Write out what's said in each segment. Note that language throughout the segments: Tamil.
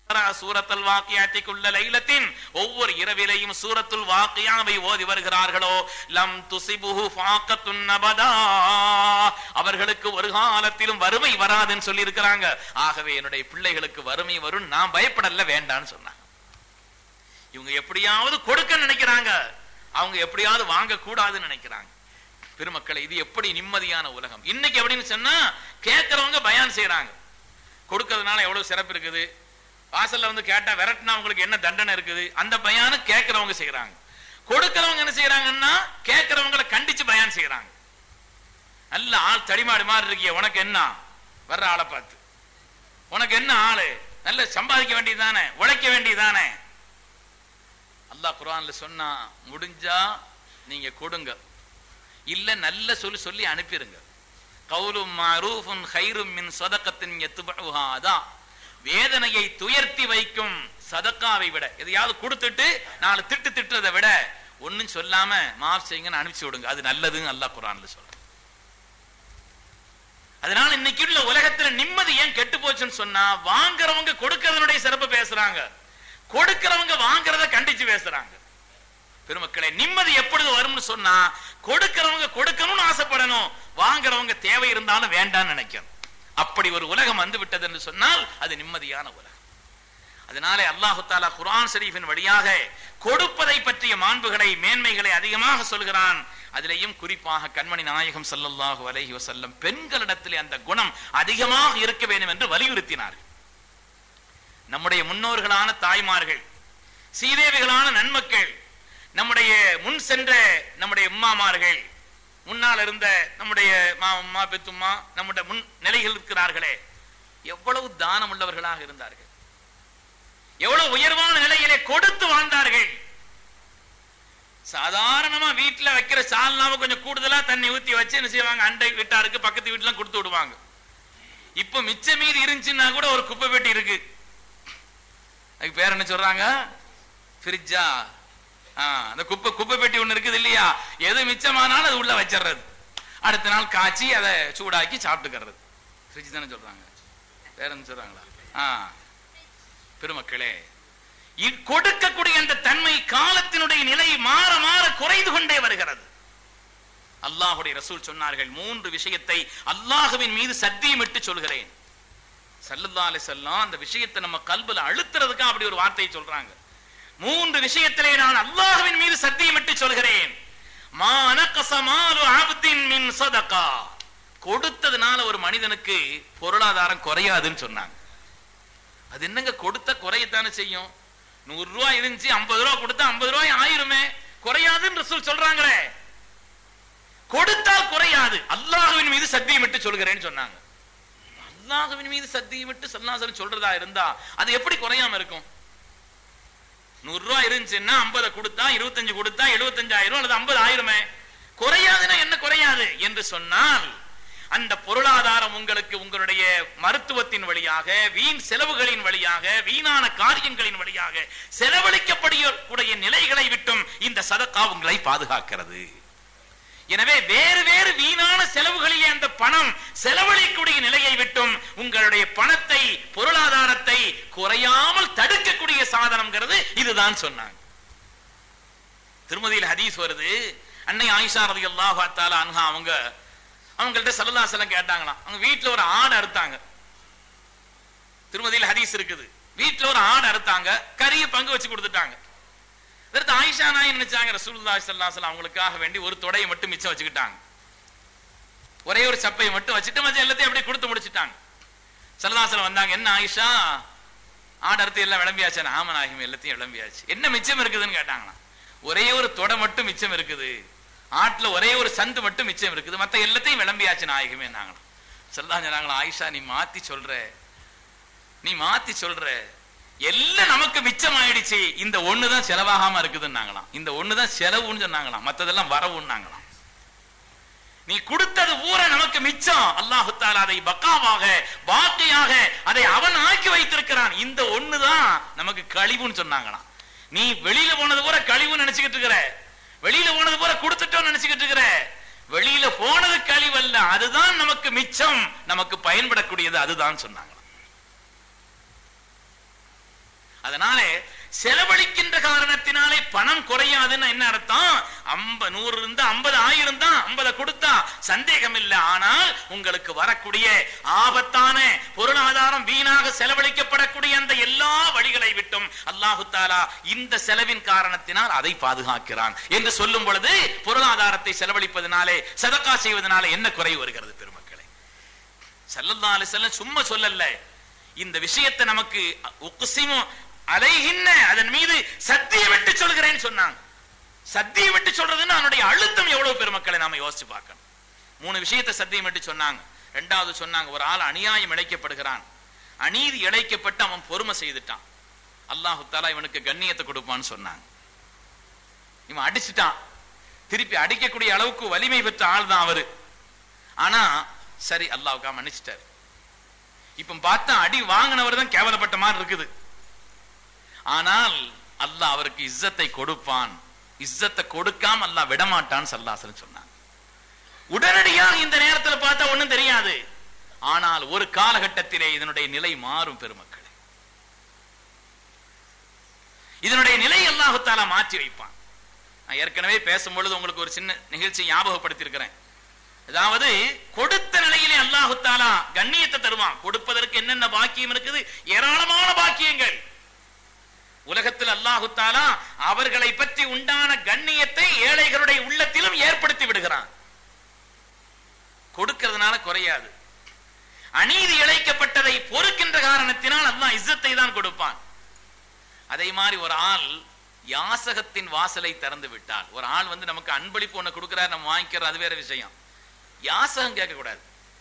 சூரத்துல் வாக்கியாத்திக்குள்ள லைலத்தின் ஒவ்வொரு இரவிலையும் சூரத்துல் வாக்கியாவை ஓதி வருகிறார்களோ லம் துசிபுஹு ஃபாக்கத்துன் அபதா அவர்களுக்கு ஒரு காலத்திலும் வறுமை வராதுன்னு சொல்லி இருக்கிறாங்க ஆகவே என்னுடைய பிள்ளைகளுக்கு வறுமை வரும் நான் பயப்படல வேண்டான்னு சொன்னாங்க இவங்க எப்படியாவது கொடுக்க நினைக்கிறாங்க அவங்க எப்படியாவது வாங்க கூடாதுன்னு நினைக்கிறாங்க பெருமக்களை இது எப்படி நிம்மதியான உலகம் இன்னைக்கு எப்படின்னு சொன்னா கேட்கறவங்க பயான் செய்யறாங்க கொடுக்கறதுனால எவ்வளவு சிறப்பு இருக்குது வாசல்ல வந்து கேட்டா விரட்டினா உங்களுக்கு என்ன தண்டனை இருக்குது அந்த பயானம் கேட்கறவங்க செய்யறாங்க கொடுக்கறவங்க என்ன செய்யறாங்கன்னா கேட்கறவங்களை கண்டிச்சு பயான் செய்யறாங்க நல்ல ஆள் தடிமாடு மாதிரி இருக்கிய உனக்கு என்ன வர்ற ஆளை பார்த்து உனக்கு என்ன ஆளு நல்ல சம்பாதிக்க வேண்டியதுதானே உழைக்க வேண்டியதுதானே அல்லாஹ் குர்ஆன்ல சொன்னா முடிஞ்சா நீங்க கொடுங்க இல்ல நல்ல சொல்லி சொல்லி அனுப்பிடுங்க கவுலும் மரூஃபுன் ஹைரும் மின் சதக்கத்தின் எத்துபுஹா அதான் வேதனையை துயர்த்தி வைக்கும் சதக்காவை விட எதையாவது கொடுத்துட்டு நாலு திட்டு திட்டுறதை விட ஒன்னும் சொல்லாம மாஃப் செய்யுங்கன்னு அனுப்பிச்சு விடுங்க அது நல்லதுன்னு அல்லாஹ் குர்ஆன்ல சொல்ற அதனால இன்னைக்கு உள்ள உலகத்துல நிம்மதி ஏன் கெட்டு போச்சுன்னு சொன்னா வாங்குறவங்க கொடுக்கறதனுடைய சிறப்பு பேசுறாங்க கொடுக்கிறவங்க வாங்குறத கண்டிச்சு பேசுறாங்க பெருமக்களே நிம்மதி எப்பொழுது வரும்னு சொன்னா கொடுக்கிறவங்க கொடுக்கணும்னு ஆசைப்படணும் வாங்குறவங்க தேவை இருந்தாலும் வேண்டாம்னு நினைக்கணும் அப்படி ஒரு உலகம் வந்து விட்டது என்று சொன்னால் அது நிம்மதியான உலகம் அதனாலே அல்லாஹு தாலா குர்ஆன் ஷரீஃபின் வழியாக கொடுப்பதை பற்றிய மாண்புகளை மேன்மைகளை அதிகமாக சொல்கிறான் அதிலேயும் குறிப்பாக கண்மணி நாயகம் ஸல்லல்லாஹு அலைஹி வஸல்லம் பெண்களிடத்திலே அந்த குணம் அதிகமாக இருக்க வேண்டும் என்று வலியுறுத்தினார்கள் நம்முடைய முன்னோர்களான தாய்மார்கள் சீதேவிகளான நன்மக்கள் நம்முடைய முன் சென்ற நம்முடைய உம்மாமார்கள் முன்னால் இருந்த நம்முடைய மா உம்மா பெத்தும்மா நம்முடைய முன் நிலைகள் இருக்கிறார்களே எவ்வளவு தானம் உள்ளவர்களாக இருந்தார்கள் எவ்வளவு உயர்வான நிலையிலே கொடுத்து வாழ்ந்தார்கள் சாதாரணமா வீட்டுல வைக்கிற சால்னாம கொஞ்சம் கூடுதலா தண்ணி ஊத்தி வச்சு என்ன செய்வாங்க அண்டை வீட்டாருக்கு பக்கத்து வீட்டுலாம் கொடுத்து விடுவாங்க இப்ப மிச்ச மீதி இருந்துச்சுன்னா கூட ஒரு குப்பை பெட்டி இருக்கு அதுக்கு பேர் என்ன சொல்றாங்க ஃப்ரிட்ஜா அந்த குப்பை குப்பை பெட்டி ஒண்ணு இருக்குது இல்லையா எது மிச்சமானாலும் அது உள்ள வச்சிடுறது அடுத்த நாள் காய்ச்சி அதை சூடாக்கி சாப்பிட்டுக்கிறது ஃப்ரிட்ஜ் தானே சொல்றாங்க வேற என்ன சொல்றாங்களா ஆ பெருமக்களே இ- கொடுக்கக்கூடிய அந்த தன்மை காலத்தினுடைய நிலை மாற மாற குறைந்து கொண்டே வருகிறது அல்லாஹுடைய ரசூல் சொன்னார்கள் மூன்று விஷயத்தை அல்லாஹுவின் மீது சத்தியமிட்டு சொல்கிறேன் சல்லல்லாஹு அலைஹி வஸல்லம் அந்த விஷயத்தை நம்ம கல்புல அழுத்துறதுக்கு அப்படி ஒரு வார்த்தையை சொல்றாங்க மூன்று விஷயத்திலே நான் அல்லாஹ்வின் மீது சத்தியமிட்டு சொல்கிறேன் மா நகஸ மாலு அப்தின் மின் சதகா கொடுத்ததுனால ஒரு மனிதனுக்கு பொருளாதாரம் குறையாதுன்னு சொன்னாங்க அது என்னங்க கொடுத்த குறையத்தானே செய்யும் நூறு ரூபாய் இருந்துச்சு ஐம்பது ரூபாய் கொடுத்தா ஐம்பது ரூபாய் ஆயிருமே குறையாதுன்னு ரசூல் சொல்றாங்களே கொடுத்தால் குறையாது அல்லாஹ்வின் மீது சத்தியமிட்டு சொல்கிறேன்னு சொன்னாங்க அல்லாஹ்வின் மீது சத்தியமிட்டு சல்லாசன் சொல்றதா இருந்தா அது எப்படி குறையாம இருக்கும் நூறு ரூபாய் இருந்துச்சுன்னா ஐம்பதை கொடுத்தா இருபத்தஞ்சு கொடுத்தா எழுபத்தஞ்சாயிரம் அல்லது ஐம்பது ஆயிரமே குறையாதுன்னா என்ன குறையாது என்று சொன்னால் அந்த பொருளாதாரம் உங்களுக்கு உங்களுடைய மருத்துவத்தின் வழியாக வீண் செலவுகளின் வழியாக வீணான காரியங்களின் வழியாக செலவழிக்கப்படக்கூடிய நிலைகளை விட்டும் இந்த சதக்கா உங்களை பாதுகாக்கிறது எனவே வேறு வேறு வீணான செலவுகளிலே அந்த பணம் செலவழிக்கக்கூடிய நிலையை விட்டும் உங்களுடைய பணத்தை பொருளாதாரத்தை குறையாமல் தடுக்கக்கூடிய சாதனம்ங்கிறது இதுதான் சொன்னாங்க திருமதியில் ஹதீஸ் வருது அன்னை ஆயிஷா ரலியல்லாஹு தஆலா அன்ஹா அவங்க அவங்கள்ட்ட ஸல்லல்லாஹு அலைஹி வஸல்லம் கேட்டாங்களாம் அவங்க வீட்ல ஒரு ஆடு அறுத்தாங்க திருமதியில் ஹதீஸ் இருக்குது வீட்ல ஒரு ஆடு அறுத்தாங்க கறியை பங்கு வச்சு கொடுத்துட்டாங்க அடுத்து ஆயிஷா நாய் நினைச்சாங்க ரசூலுல்லாஹி ஸல்லல்லாஹு அலைஹி வஸல்லம் அவங்களுக்காக வேண்டி ஒரு தொடையை மட்டும் மிச்சம் வச்சுக்கிட்டாங்க ஒரே ஒரு சப்பையை மட்டும் வச்சுட்டு மச்சம் எல்லாத்தையும் அப்படியே கொடுத்து முடிச்சிட்டாங்க சல்லல்லாஹு வந்தாங்க என்ன ஆயிஷா ஆடு அறுத்து எல்லாம் விளம்பியாச்சு ஆமா நாயகம் எல்லாத்தையும் விளம்பியாச்சு என்ன மிச்சம் இருக்குதுன்னு கேட்டாங்களாம் ஒரே ஒரு தொடை மட்டும் மிச்சம் இருக்குது ஆட்டுல ஒரே ஒரு சந்து மட்டும் மிச்சம் இருக்குது மத்த எல்லாத்தையும் விளம்பியாச்சு நாயகமே நாங்களாம் சொல்லலாம் சொன்னாங்களா ஆயிஷா நீ மாத்தி சொல்ற நீ மாத்தி சொல்ற எல்லாம் நமக்கு மிச்சம் ஆயிடுச்சு இந்த ஒண்ணுதான் செலவாகாம இருக்குதுன்னாங்களாம் இந்த ஒண்ணுதான் செலவுன்னு சொன்னாங்களாம் மத்ததெல்லாம் வரவுன்னாங்களாம் நீ கொடுத்தது பூரா நமக்கு மிச்சம் அல்லாஹு தாலா அதை பக்காவாக பாக்கியாக அதை அவன் ஆக்கி வைத்திருக்கிறான் இந்த ஒண்ணுதான் நமக்கு கழிவுன்னு சொன்னாங்களாம் நீ வெளியில போனது பூரா கழிவுன்னு நினைச்சுக்கிட்டு இருக்கிற வெளியில போனது பூரா கொடுத்துட்டோம்னு நினைச்சுக்கிட்டு இருக்கிற வெளியில போனது கழிவல்ல அதுதான் நமக்கு மிச்சம் நமக்கு பயன்படக்கூடியது அதுதான் சொன்னாங்க அதனால செலவழிக்கின்ற காரணத்தினாலே பணம் குறையாதுன்னு என்ன அர்த்தம் ஐம்பது நூறு இருந்தா ஐம்பது ஆயிரம் தான் ஐம்பதை கொடுத்தா சந்தேகம் இல்லை ஆனால் உங்களுக்கு வரக்கூடிய ஆபத்தான பொருளாதாரம் வீணாக செலவழிக்கப்படக்கூடிய அந்த எல்லா வழிகளை விட்டும் அல்லாஹு தாலா இந்த செலவின் காரணத்தினால் அதை பாதுகாக்கிறான் என்று சொல்லும் பொழுது பொருளாதாரத்தை செலவழிப்பதனாலே சதக்கா செய்வதனாலே என்ன குறை வருகிறது பெருமக்களே சல்லல்லா அலிசல்லம் சும்மா சொல்லல இந்த விஷயத்தை நமக்கு உக்குசிமு அலைகின்ன அதன் மீது சத்தியம் விட்டு சொல்கிறேன்னு சொன்னாங்க சத்தியம் விட்டு சொல்றதுன்னு அவனுடைய அழுத்தம் எவ்வளவு பெருமக்களை நாம யோசிச்சு பார்க்கணும் மூணு விஷயத்தை சத்தியம் விட்டு சொன்னாங்க ரெண்டாவது சொன்னாங்க ஒரு ஆள் அநியாயம் இழைக்கப்படுகிறான் அநீதி இழைக்கப்பட்டு அவன் பொறுமை செய்துட்டான் அல்லாஹு தாலா இவனுக்கு கண்ணியத்தை கொடுப்பான்னு சொன்னாங்க இவன் அடிச்சுட்டான் திருப்பி அடிக்கக்கூடிய அளவுக்கு வலிமை பெற்ற ஆள் தான் அவரு ஆனா சரி அல்லாவுக்கா மன்னிச்சிட்டாரு இப்ப பார்த்தா அடி வாங்கினவர் தான் கேவலப்பட்ட மாதிரி இருக்குது ஆனால் அல்லாஹ் அவருக்கு இஸ்ஸத்தை கொடுப்பான் இஸ்ஸத்தை கொடுக்காம அல்லாஹ் விடமாட்டான்னு சல்லாசன் சொன்னாங்க உடனடியாக இந்த நேரத்தில் பார்த்தா ஒண்ணும் தெரியாது ஆனால் ஒரு காலகட்டத்திலே இதனுடைய நிலை மாறும் பெருமக்களே இதனுடைய நிலை அல்லாஹுத்தாலா மாற்றி வைப்பான் நான் ஏற்கனவே பேசும்பொழுது உங்களுக்கு ஒரு சின்ன நிகழ்ச்சி ஞாபகப்படுத்தி இருக்கிறேன் அதாவது கொடுத்த நிலையிலே அல்லாஹு தாலா கண்ணியத்தை தருவான் கொடுப்பதற்கு என்னென்ன பாக்கியம் இருக்குது ஏராளமான பாக்கியங்கள் உலகத்தில் அல்லாஹு தாலா அவர்களை பற்றி உண்டான கண்ணியத்தை ஏழைகளுடைய உள்ளத்திலும் ஏற்படுத்தி விடுகிறான் கொடுக்கிறதுனால குறையாது அநீதி இழைக்கப்பட்டதை பொறுக்கின்ற காரணத்தினால் அல்லாஹ் இஸ்ஸத்தை தான் கொடுப்பான் அதே மாதிரி ஒரு ஆள் யாசகத்தின் வாசலை திறந்து விட்டால் ஒரு ஆள் வந்து நமக்கு அன்பளிப்பு ஒண்ணு கொடுக்கிறார் நம்ம வாங்கிக்கிறோம் அது வேற விஷயம் யாசகம் கேட்க கூடாது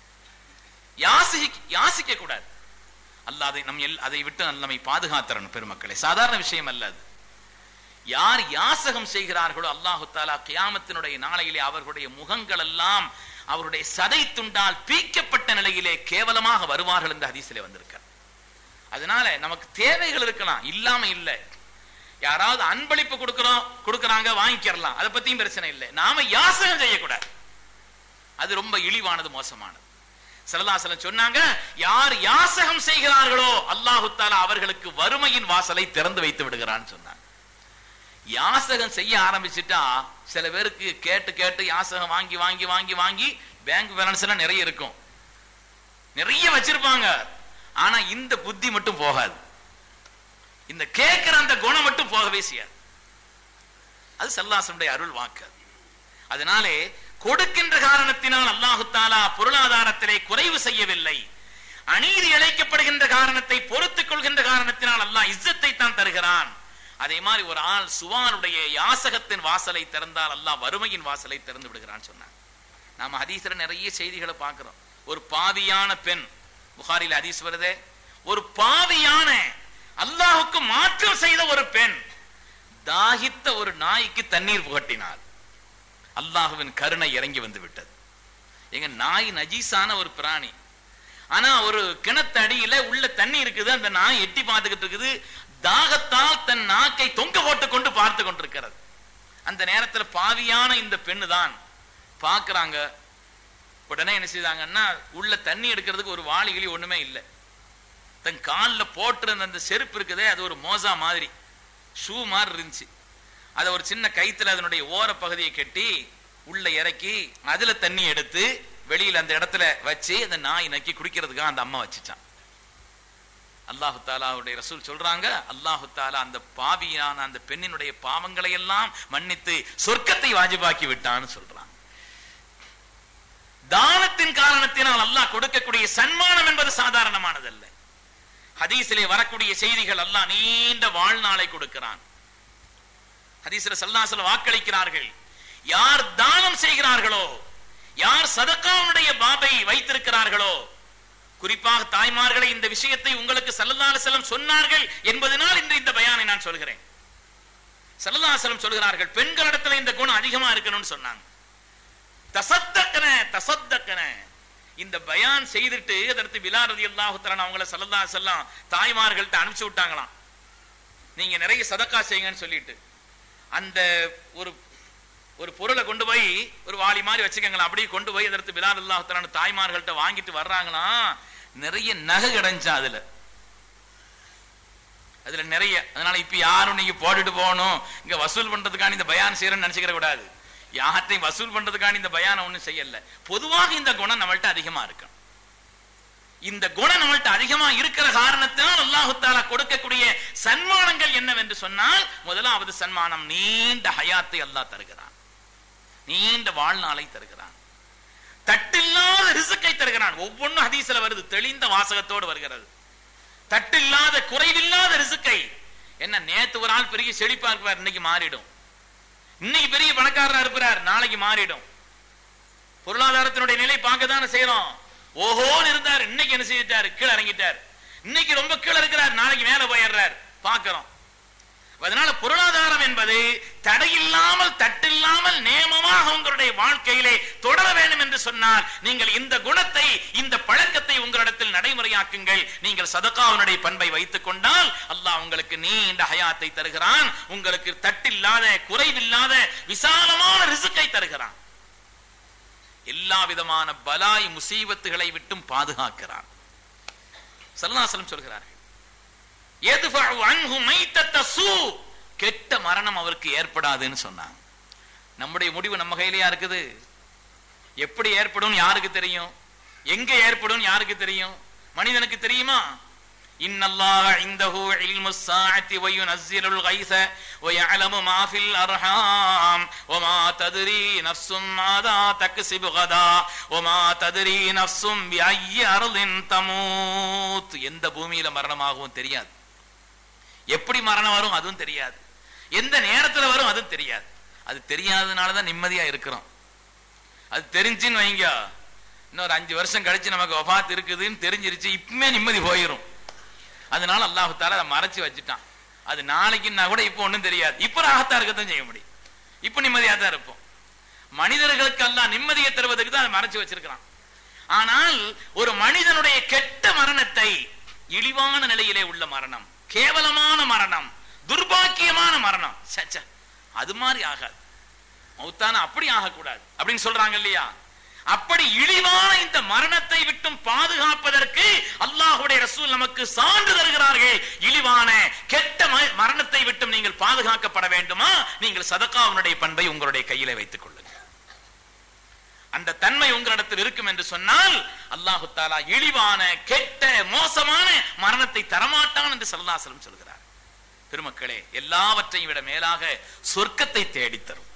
யாசி யாசிக்க கூடாது அல்லாஹ் அதை நம் எல் அதை விட்டு நம்மை பாதுகாத்தரணும் பெருமக்களே சாதாரண விஷயம் அல்ல அது யார் யாசகம் செய்கிறார்களோ அல்லாஹு தாலா கியாமத்தினுடைய நாளையிலே அவர்களுடைய முகங்கள் எல்லாம் அவருடைய சதை துண்டால் பீக்கப்பட்ட நிலையிலே கேவலமாக வருவார்கள் என்று ஹதீஸிலே வந்திருக்கிறார் அதனால நமக்கு தேவைகள் இருக்கலாம் இல்லாம இல்லை யாராவது அன்பளிப்பு கொடுக்கிறோம் கொடுக்கறாங்க வாங்கிக்கிறலாம் அதை பத்தியும் பிரச்சனை இல்லை நாம யாசகம் செய்யக்கூடாது அது ரொம்ப இழிவானது மோசமானது சரதாசலம் சொன்னாங்க யார் யாசகம் செய்கிறார்களோ அல்லாஹு தாலா அவர்களுக்கு வறுமையின் வாசலை திறந்து வைத்து விடுகிறான்னு சொன்னாங்க யாசகம் செய்ய ஆரம்பிச்சுட்டா சில பேருக்கு கேட்டு கேட்டு யாசகம் வாங்கி வாங்கி வாங்கி வாங்கி பேங்க் பேலன்ஸ் எல்லாம் நிறைய இருக்கும் நிறைய வச்சிருப்பாங்க ஆனா இந்த புத்தி மட்டும் போகாது இந்த கேட்கிற அந்த குணம் மட்டும் போகவே செய்யாது அது சல்லாசனுடைய அருள் வாக்கு அதனாலே கொடுக்கின்ற காரணத்தினால் அல்லாஹு தாலா பொருளாதாரத்திலே குறைவு செய்யவில்லை அநீதி இழைக்கப்படுகின்ற காரணத்தை பொறுத்துக் கொள்கின்ற காரணத்தினால் அல்லாஹ் இஸ்ஸத்தை தான் தருகிறான் அதே மாதிரி ஒரு ஆள் சுவானுடைய யாசகத்தின் வாசலை திறந்தால் அல்லாஹ் வறுமையின் வாசலை திறந்து விடுகிறான் சொன்னான் நாம ஹதீஸ்ல நிறைய செய்திகளை பார்க்கிறோம் ஒரு பாவியான பெண் புகாரில் ஹதீஸ் வருதே ஒரு பாவியான அல்லாஹுக்கு மாற்றம் செய்த ஒரு பெண் தாகித்த ஒரு நாய்க்கு தண்ணீர் புகட்டினார் அல்லாஹுவின் கருணை இறங்கி வந்து விட்டது எங்க நாய் நஜீஸான ஒரு பிராணி ஆனா ஒரு கிணத்து அடியில உள்ள தண்ணி இருக்குது அந்த நாய் எட்டி பார்த்துக்கிட்டு இருக்குது தாகத்தால் தன் நாக்கை தொங்க போட்டு கொண்டு பார்த்து கொண்டிருக்கிறது அந்த நேரத்துல பாவியான இந்த பெண்ணு தான் பாக்குறாங்க உடனே என்ன செய்தாங்கன்னா உள்ள தண்ணி எடுக்கிறதுக்கு ஒரு வாளிகளி ஒண்ணுமே இல்லை தன் காலில் போட்டிருந்த அந்த செருப்பு இருக்குதே அது ஒரு மோசா மாதிரி ஷூ மாதிரி இருந்துச்சு அதை ஒரு சின்ன கைத்துல அதனுடைய ஓர பகுதியை கட்டி உள்ள இறக்கி அதுல தண்ணி எடுத்து வெளியில அந்த இடத்துல வச்சு அந்த நாய் நக்கி குடிக்கிறதுக்காக அந்த அம்மா வச்சுச்சான் அல்லாஹு தாலாவுடைய ரசூல் சொல்றாங்க அல்லாஹு தாலா அந்த பாவியான அந்த பெண்ணினுடைய பாவங்களை எல்லாம் மன்னித்து சொர்க்கத்தை வாஜிபாக்கி விட்டான்னு சொல்றாங்க தானத்தின் காரணத்தினால் அல்லாஹ் கொடுக்கக்கூடிய சன்மானம் என்பது சாதாரணமானதல்ல ஹதீஸிலே வரக்கூடிய செய்திகள் அல்லாஹ் நீண்ட வாழ்நாளை கொடுக்கிறான் ஹதீஸ்ல சல்லாசல வாக்களிக்கிறார்கள் யார் தானம் செய்கிறார்களோ யார் சதக்காவுடைய பாபை வைத்திருக்கிறார்களோ குறிப்பாக தாய்மார்களை இந்த விஷயத்தை உங்களுக்கு சல்லல்லாஹு செல்லம் சொன்னார்கள் என்பதனால் இன்று இந்த பயானை நான் சொல்கிறேன் சல்லல்லாஹு செல்லம் சொல்கிறார்கள் பெண்களிடத்துல இந்த குணம் அதிகமா இருக்கணும்னு சொன்னாங்க தசத்தக்கன தசத்தக்கன இந்த பயான் செய்துட்டு அதற்கு விலாரதி அல்லாஹுத்தரன் அவங்கள சல்லல்லா செல்லாம் தாய்மார்கள்ட்ட அனுப்பிச்சு விட்டாங்களாம் நீங்க நிறைய சதக்கா செய்யுங்கன்னு சொல்லிட்டு அந்த ஒரு ஒரு பொருளை கொண்டு போய் ஒரு வாளி மாதிரி வச்சுக்கங்களா அப்படியே கொண்டு போய் அதற்கு பிலால் அல்லாஹத்தலான தாய்மார்கள்ட்ட வாங்கிட்டு வர்றாங்களாம் நிறைய நகை கிடைஞ்சா அதுல அதுல நிறைய அதனால இப்ப யாரும் நீங்க போட்டுட்டு போகணும் இங்க வசூல் பண்றதுக்கான இந்த பயான் செய்யறேன்னு நினைச்சுக்கிற கூடாது யார்ட்டையும் வசூல் பண்றதுக்கான இந்த பயானை ஒண்ணும் செய்யல பொதுவாக இந்த குணம் நம்மள்ட்ட அதிகமா இருக்கும் இந்த குணம் நம்மள்ட்ட அதிகமா இருக்கிற காரணத்தினால் அல்லாஹு தாலா கொடுக்கக்கூடிய சன்மானங்கள் என்னவென்று சொன்னால் முதலாவது சன்மானம் நீண்ட ஹயாத்தை அல்லாஹ் தருகிறான் நீண்ட வாழ்நாளை தருகிறான் தட்டில்லாத ரிசுக்கை தருகிறான் ஒவ்வொன்றும் ஹதீஸ்ல வருது தெளிந்த வாசகத்தோடு வருகிறது தட்டில்லாத குறைவில்லாத ரிசுக்கை என்ன நேத்து ஒரு ஆள் பெரிய செழிப்பா இருப்பார் இன்னைக்கு மாறிடும் இன்னைக்கு பெரிய பணக்காரரா இருப்பார் நாளைக்கு மாறிடும் பொருளாதாரத்தினுடைய நிலை பார்க்க தானே செய்யறோம் ஓஹோன்னு இருந்தார் இன்னைக்கு என்ன செய்துட்டாரு கீழே இறங்கிட்டார் இன்னைக்கு ரொம்ப கீழே இருக்கிறார் நாளைக்கு மேல போயிடுறார் பார்க்கிறோம் அதனால பொருளாதாரம் என்பது தடையில்லாமல் தட்டில்லாமல் நேமமாக உங்களுடைய வாழ்க்கையிலே தொடர வேண்டும் என்று சொன்னால் நீங்கள் இந்த குணத்தை இந்த பழக்கத்தை உங்களிடத்தில் நடைமுறையாக்குங்கள் நீங்கள் சதகாவுனுடைய பண்பை வைத்துக் கொண்டால் அல்லாஹ் உங்களுக்கு நீண்ட ஹயாத்தை தருகிறான் உங்களுக்கு தட்டில்லாத குறைவில்லாத விசாலமான ரிசுக்கை தருகிறான் எல்லா விதமான பலாய் முசீபத்துகளை விட்டும் பாதுகாக்கிறான் சல்லாசலம் சொல்கிறார்கள் எதுஃபஉ அன்ஹு மைத்தத்த சூ கெட்ட மரணம் அவருக்கு ஏற்படாதுன்னு சொன்னாங்க நம்முடைய முடிவு நம்ம கையிலயா இருக்குது எப்படி ஏற்படும் யாருக்கு தெரியும் எங்க ஏற்படும் யாருக்கு தெரியும் மனிதனுக்கு தெரியுமா إن الله عنده علم الساعة وينزل الغيث ويعلم ما في الأرحام وما تدري نفس ماذا تكسب غدا وما تدري نفس بأي أرض تموت எந்த பூமியில மரணமாகவும் தெரியாது எப்படி மரணம் வரும் அதுவும் தெரியாது எந்த நேரத்துல வரும் அதுவும் தெரியாது அது தெரியாததுனால தான் நிம்மதியா இருக்கிறோம் அது தெரிஞ்சுன்னு வைங்க இன்னொரு அஞ்சு வருஷம் கழிச்சு நமக்கு வபாத் இருக்குதுன்னு தெரிஞ்சிருச்சு இப்பவுமே நிம்மதி போயிடும் அதனால அல்லாஹு தாலா அதை மறைச்சு வச்சுட்டான் அது நாளைக்குன்னா கூட இப்போ ஒண்ணும் தெரியாது இப்ப ராகத்தா இருக்கத்தான் செய்ய முடியும் இப்ப நிம்மதியா தான் இருப்போம் மனிதர்களுக்கு எல்லாம் நிம்மதியை தருவதற்கு தான் அதை மறைச்சு வச்சிருக்கிறான் ஆனால் ஒரு மனிதனுடைய கெட்ட மரணத்தை இழிவான நிலையிலே உள்ள மரணம் கேவலமான மரணம் துர்பாக்கியமான மரணம் சச்ச அது மாதிரி ஆகாது மௌத்தான அப்படி ஆகக்கூடாது அப்படின்னு சொல்றாங்க இல்லையா அப்படி இழிவான இந்த மரணத்தை விட்டும் பாதுகாப்பதற்கு அல்லாஹுடைய ரசூல் நமக்கு சான்று தருகிறார்கள் இழிவான கெட்ட ம- மரணத்தை விட்டும் நீங்கள் பாதுகாக்கப்பட வேண்டுமா நீங்கள் சதகாவுடைய பண்பை உங்களுடைய கையிலே வைத்துக் கொள்ளுங்கள் அந்த தன்மை உங்களிடத்தில் இருக்கும் என்று சொன்னால் அல்லாஹு தாலா இழிவான கெட்ட மோசமான மரணத்தை தரமாட்டான் என்று சல்லாசலம் சொல்கிறார் பெருமக்களே எல்லாவற்றையும் விட மேலாக சொர்க்கத்தை தேடித் தரும்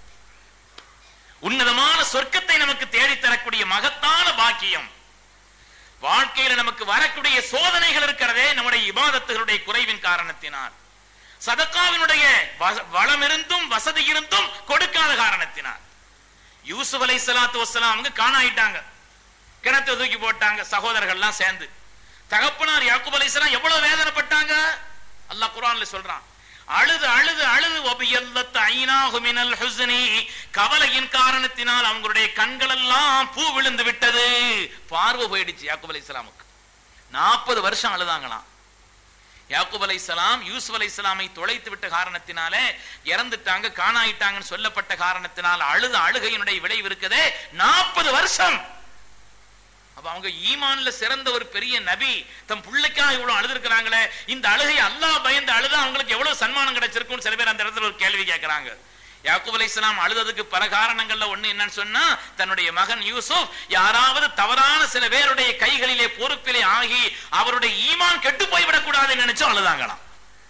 உன்னதமான சொர்க்கத்தை நமக்கு தேடித் தரக்கூடிய மகத்தான பாக்கியம் வாழ்க்கையில நமக்கு வரக்கூடிய சோதனைகள் இருக்கிறதே நம்முடைய இபாதத்துகளுடைய குறைவின் காரணத்தினால் சதக்காவினுடைய வ- வளம் இருந்தும் வசதி இருந்தும் கொடுக்காத காரணத்தினால் யூசுப் அலை சலாத்து வசலாம் அவங்க காணாயிட்டாங்க கிணத்தை தூக்கி போட்டாங்க சகோதரர்கள்லாம் சேர்ந்து தகப்பனார் யாக்கூப் அலைஹிஸ்ஸலாம் எவ்வளவு வேதனைப்பட்டாங்க அல்லாஹ் குர்ஆன்ல சொல்றான் அழுது அழுது அழுது ஒபியல்லத் ஐனாஹு மினல் ஹுஸ்னி கவலையின் காரணத்தினால் அவங்களுடைய கண்கள் எல்லாம் பூ விழுந்து விட்டது பார்வை போயிடுச்சு யாக்கூப் அலைஹிஸ்ஸலாமுக்கு நாற்பது வருஷம் அழுதாங்களாம் யாக்கூப் அலைஹிஸ்ஸலாம் யூசுப் அலைஹிஸ்ஸலாமை தொலைத்து விட்ட காரணத்தினாலே இறந்துட்டாங்க காணாயிட்டாங்கன்னு சொல்லப்பட்ட காரணத்தினால் அழுத அழுகையினுடைய விளைவு இருக்குதே நாற்பது வருஷம் அப்ப அவங்க ஈமான்ல சிறந்த ஒரு பெரிய நபி தம் பிள்ளைக்காக இவ்வளவு அழுதுருக்கிறாங்களே இந்த அழுகை அல்லாஹ் பயந்து அழுதா அவங்களுக்கு எவ்வளவு சன்மானம் கிடைச்சிருக்கும்னு சில பேர் அந்த இடத்துல ஒரு கேள்வி கேட்கிறாங்க யாக்கூப் அலைஹிஸ்ஸலாம் அழுததுக்கு பல காரணங்கள்ல ஒண்ணு என்னன்னு சொன்னா தன்னுடைய மகன் யூசுப் யாராவது தவறான சில பேருடைய கைகளிலே பொறுப்பிலே ஆகி அவருடைய ஈமான் கெட்டு போய்விடக் கூடாதுன்னு நினைச்சு அழுதாங்களாம்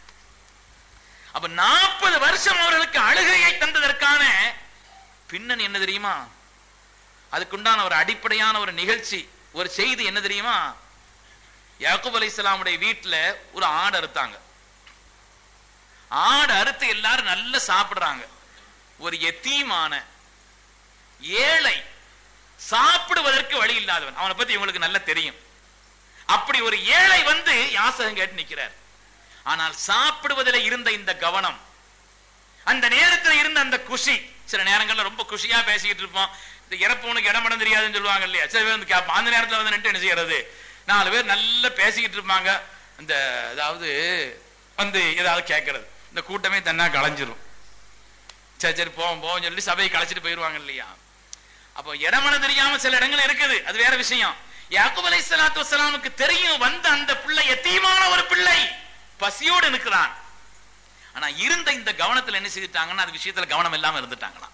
அப்ப நாற்பது வருஷம் அவர்களுக்கு அழுகையை தந்ததற்கான பின்னணி என்ன தெரியுமா அதுக்குண்டான ஒரு அடிப்படையான ஒரு நிகழ்ச்சி ஒரு செய்தி என்ன தெரியுமா யாக்கூப் அலைஹிஸ்ஸலாமுடைய வீட்டுல ஒரு ஆடு அறுத்தாங்க ஆடு அறுத்து எல்லாரும் நல்லா சாப்பிடுறாங்க ஒரு எத்தீமான ஏழை சாப்பிடுவதற்கு வழி இல்லாதவன் அவனை பத்தி இவங்களுக்கு நல்லா தெரியும் அப்படி ஒரு ஏழை வந்து யாசகம் கேட்டு நிக்கிறார் ஆனால் சாப்பிடுவதில் இருந்த இந்த கவனம் அந்த நேரத்தில் இருந்த அந்த குஷி சில நேரங்கள்ல ரொம்ப குஷியா பேசிக்கிட்டு இருப்போம் இந்த இறப்பவனுக்கு இடம் இடம் தெரியாதுன்னு சொல்லுவாங்க இல்லையா சில பேர் வந்து கேட்பான் அந்த நேரத்துல வந்து நின்று என்ன செய்யறது நாலு பேர் நல்லா பேசிக்கிட்டு இருப்பாங்க இந்த அதாவது வந்து ஏதாவது கேட்கறது இந்த கூட்டமே தன்னா களைஞ்சிரும் சரி சரி போவோம் போவோம் சொல்லி சபையை கலைச்சிட்டு போயிருவாங்க இல்லையா அப்போ இடமனம் தெரியாம சில இடங்கள் இருக்குது அது வேற விஷயம் யாக்கூப் அலைஹிஸ்ஸலாத்து வஸ்ஸலாமுக்கு தெரியும் வந்த அந்த பிள்ளை எத்தீமான ஒரு பிள்ளை பசியோடு நிற்கிறான் ஆனா இருந்த இந்த கவனத்துல என்ன செய்துட்டாங்கன்னா அது விஷயத்துல கவனம் இல்லாம இருந்துட்டாங்களாம்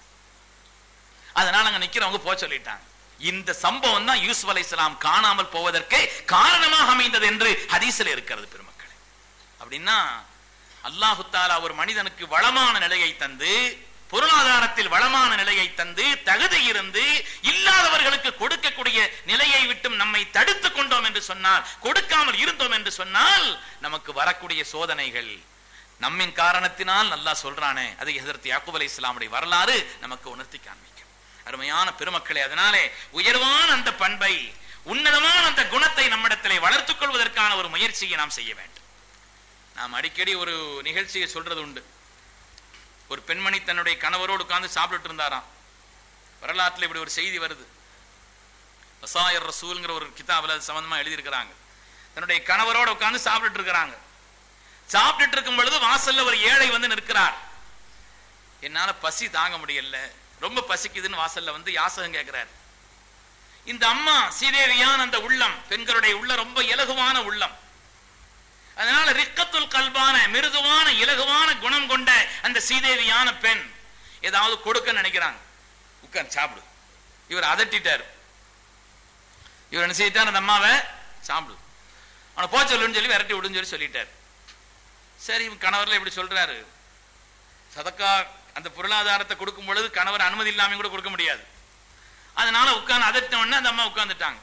அதனால அங்க நிக்கிறவங்க போக சொல்லிட்டாங்க இந்த சம்பவம் தான் யூசுப் அலைஹிஸ்ஸலாம் காணாமல் போவதற்கு காரணமாக அமைந்தது என்று ஹதீஸ்ல இருக்கிறது பெருமக்களே அப்படின்னா அல்லாஹு தாலா ஒரு மனிதனுக்கு வளமான நிலையை தந்து பொருளாதாரத்தில் வளமான நிலையை தந்து தகுதி இருந்து இல்லாதவர்களுக்கு கொடுக்கக்கூடிய நிலையை விட்டும் நம்மை தடுத்துக் கொண்டோம் என்று சொன்னால் கொடுக்காமல் இருந்தோம் என்று சொன்னால் நமக்கு வரக்கூடிய சோதனைகள் நம்மின் காரணத்தினால் நல்லா சொல்றானே அது ஹஜரத் யாக்கூப் அலை இஸ்லாமுடைய வரலாறு நமக்கு உணர்த்தி காண்பிக்கும் அருமையான பெருமக்களே அதனாலே உயர்வான அந்த பண்பை உன்னதமான அந்த குணத்தை நம்மிடத்திலே வளர்த்துக் கொள்வதற்கான ஒரு முயற்சியை நாம் செய்ய வேண்டும் நாம் அடிக்கடி ஒரு நிகழ்ச்சியை சொல்றது உண்டு ஒரு பெண்மணி தன்னுடைய கணவரோடு உட்கார்ந்து சாப்பிட்டுட்டு இருந்தாராம் வரலாற்றுல இப்படி ஒரு செய்தி வருது வசாயர் ரசூல்ங்கிற ஒரு கிதாபில் அது சம்பந்தமா எழுதியிருக்கிறாங்க தன்னுடைய கணவரோடு உட்கார்ந்து சாப்பிட்டுட்டு இருக்கிறாங்க சாப்பிட்டுட்டு இருக்கும் பொழுது வாசல்ல ஒரு ஏழை வந்து நிற்கிறார் என்னால பசி தாங்க முடியல ரொம்ப பசிக்குதுன்னு வாசல்ல வந்து யாசகம் கேட்கிறார் இந்த அம்மா சீதேவியான அந்த உள்ளம் பெண்களுடைய உள்ள ரொம்ப இலகுவான உள்ளம் அதனால ரிக்கத்துல் கல்பான மிருதுவான இலகுவான குணம் கொண்ட அந்த சீதேவியான பெண் ஏதாவது கொடுக்க நினைக்கிறாங்க உட்கார் சாப்பிடு இவர் அதட்டிட்டார் இவர் என்ன செய்யிட்டார் அந்த அம்மாவை சாப்பிடு அவனை போ சொல்லுன்னு சொல்லி விரட்டி விடுன்னு சொல்லி சொல்லிட்டார் சரி இவன் கணவர்ல இப்படி சொல்றாரு சதக்கா அந்த பொருளாதாரத்தை கொடுக்கும் பொழுது கணவர் அனுமதி இல்லாம கூட கொடுக்க முடியாது அதனால உட்கார்ந்து அதட்ட உடனே அந்த அம்மா உட்கார்ந்துட்டாங்க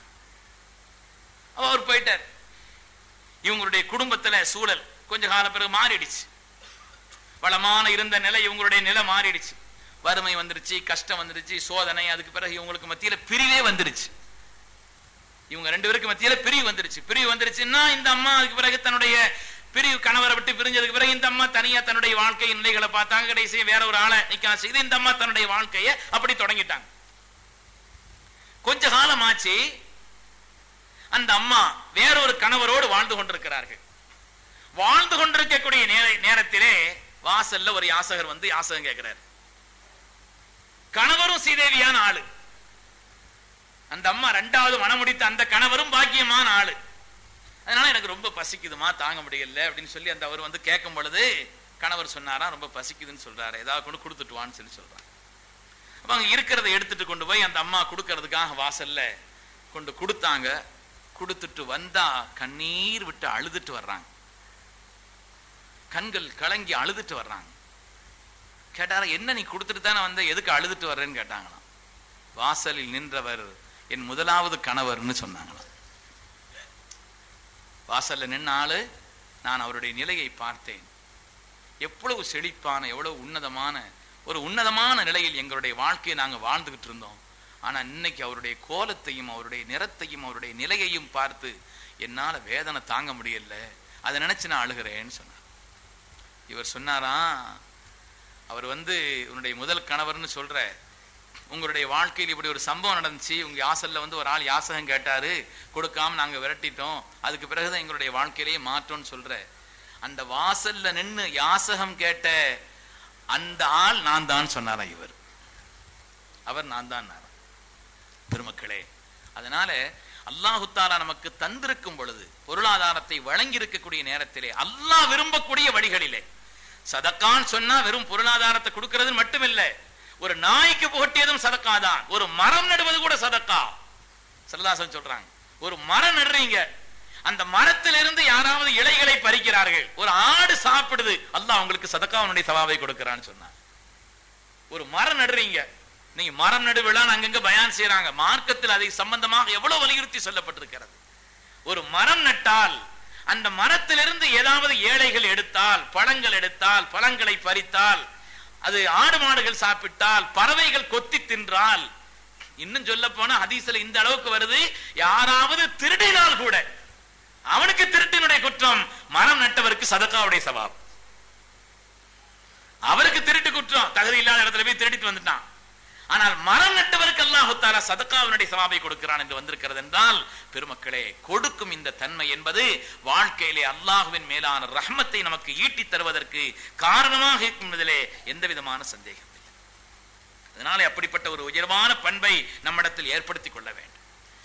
அப்ப அவர் போயிட்டார் இவங்களுடைய குடும்பத்துல சூழல் கொஞ்ச கால பிறகு மாறிடுச்சு வளமான இருந்த நிலை இவங்களுடைய நிலை மாறிடுச்சு வறுமை வந்துருச்சு கஷ்டம் வந்துருச்சு சோதனை அதுக்கு பிறகு இவங்களுக்கு மத்தியில பிரிவே வந்துருச்சு இவங்க ரெண்டு பேருக்கு மத்தியில பிரிவு வந்துருச்சு பிரிவு வந்துருச்சுன்னா இந்த அம்மா அதுக்கு பிறகு தன்னுடைய பிரிவு கணவரை விட்டு பிரிஞ்சதுக்கு பிறகு இந்த அம்மா தனியா தன்னுடைய வாழ்க்கை நிலைகளை பார்த்தாங்க கடைசியா வேற ஒரு ஆளை நிக்கா செய்து இந்த அம்மா தன்னுடைய வாழ்க்கையை அப்படி தொடங்கிட்டாங்க கொஞ்ச காலம் ஆச்சு அந்த அம்மா வேறொரு கணவரோடு வாழ்ந்து கொண்டிருக்கிறார்கள் வாழ்ந்து கொண்டிருக்கக்கூடிய நேர- நேரத்திலே வாசல்ல ஒரு யாசகர் வந்து யாசகம் கேட்கிறார் கணவரும் சீதேவியான ஆளு அந்த அம்மா ரெண்டாவது மனமுடித்த அந்த கணவரும் பாக்கியமான ஆளு அதனால எனக்கு ரொம்ப பசிக்குதுமா தாங்க முடியல அப்படின்னு சொல்லி அந்த அவர் வந்து கேட்கும் பொழுது கணவர் சொன்னாரா ரொம்ப பசிக்குதுன்னு சொல்றாரு ஏதாவது கொண்டு கொடுத்துட்டு வான்னு சொல்லி சொல்றாங்க அப்ப அங்க இருக்கிறத எடுத்துட்டு கொண்டு போய் அந்த அம்மா கொடுக்கறதுக்காக வாசல்ல கொண்டு கொடுத்தாங்க கொடுத்துட்டு வந்தா கண்ணீர் விட்டு அழுதுட்டு வர்றாங்க கண்கள் கலங்கி அழுதுட்டு வர்றாங்க கேட்டாரா என்ன நீ கொடுத்துட்டு தானே வந்த எதுக்கு அழுதுட்டு வர்றேன்னு கேட்டாங்களாம் வாசலில் நின்றவர் என் முதலாவது கணவர்னு சொன்னாங்களாம் வாசல்ல நின்ன ஆளு நான் அவருடைய நிலையை பார்த்தேன் எவ்வளவு செழிப்பான எவ்வளவு உன்னதமான ஒரு உன்னதமான நிலையில் எங்களுடைய வாழ்க்கையை நாங்க வாழ்ந்துகிட்டு இருந்தோம் ஆனா இன்னைக்கு அவருடைய கோலத்தையும் அவருடைய நிறத்தையும் அவருடைய நிலையையும் பார்த்து என்னால வேதனை தாங்க முடியல அதை நினைச்சு நான் அழுகிறேன்னு சொன்னார் இவர் சொன்னாராம் அவர் வந்து உன்னுடைய முதல் கணவர்னு சொல்ற உங்களுடைய வாழ்க்கையில் இப்படி ஒரு சம்பவம் நடந்துச்சு உங்க யாசல்ல வந்து ஒரு ஆள் யாசகம் கேட்டாரு கொடுக்காம நாங்க விரட்டிட்டோம் அதுக்கு பிறகுதான் எங்களுடைய வாழ்க்கையிலேயே மாற்றோம்னு சொல்ற அந்த வாசல்ல நின்னு யாசகம் கேட்ட அந்த ஆள் நான் தான் சொன்னாரா இவர் அவர் நான் தான் பெருமக்களே அதனால அல்லாஹு தாலா நமக்கு தந்திருக்கும் பொழுது பொருளாதாரத்தை வழங்கி இருக்கக்கூடிய நேரத்திலே அல்லாஹ் விரும்பக்கூடிய வழிகளிலே சதக்கான்னு சொன்னா வெறும் பொருளாதாரத்தை கொடுக்கிறது மட்டுமில்லை ஒரு நாய்க்கு புகட்டியதும் சதக்கா தான் ஒரு மரம் நடுவது கூட சதக்கா சரதாசன் சொல்றாங்க ஒரு மரம் நடுறீங்க அந்த மரத்திலிருந்து யாராவது இலைகளை பறிக்கிறார்கள் ஒரு ஆடு சாப்பிடுது அல்லாஹ் உங்களுக்கு சதக்காவனுடைய சவாவை கொடுக்கிறான்னு சொன்னார் ஒரு மரம் நடுறீங்க நீங்க மரம் நடு விழான்னு அங்கங்க பயான் செய்யறாங்க மார்க்கத்தில் அதை சம்பந்தமாக எவ்வளவு வலியுறுத்தி சொல்லப்பட்டிருக்கிறது ஒரு மரம் நட்டால் அந்த மரத்திலிருந்து ஏதாவது ஏழைகள் எடுத்தால் பழங்கள் எடுத்தால் பழங்களை பறித்தால் அது ஆடு மாடுகள் சாப்பிட்டால் பறவைகள் கொத்தி தின்றால் இன்னும் சொல்ல போனா ஹதீஸ்ல இந்த அளவுக்கு வருது யாராவது திருடினால் கூட அவனுக்கு திருட்டினுடைய குற்றம் மரம் நட்டவருக்கு சதக்காவுடைய சவாப் அவருக்கு திருட்டு குற்றம் தகுதி இல்லாத இடத்துல போய் திருடிட்டு வந்துட்டான் ஆனால் மரம் நட்டவருக்கு அல்லாஹு தாலா சதக்காவினுடைய சவாபை கொடுக்கிறான் என்று வந்திருக்கிறது என்றால் பெருமக்களே கொடுக்கும் இந்த தன்மை என்பது வாழ்க்கையிலே அல்லாஹுவின் மேலான ரஹ்மத்தை நமக்கு ஈட்டி தருவதற்கு காரணமாக இருக்கும் என்பதிலே எந்த விதமான சந்தேகம் இல்லை அதனாலே அப்படிப்பட்ட ஒரு உயர்வான பண்பை நம்மிடத்தில் ஏற்படுத்திக் கொள்ள வேண்டும்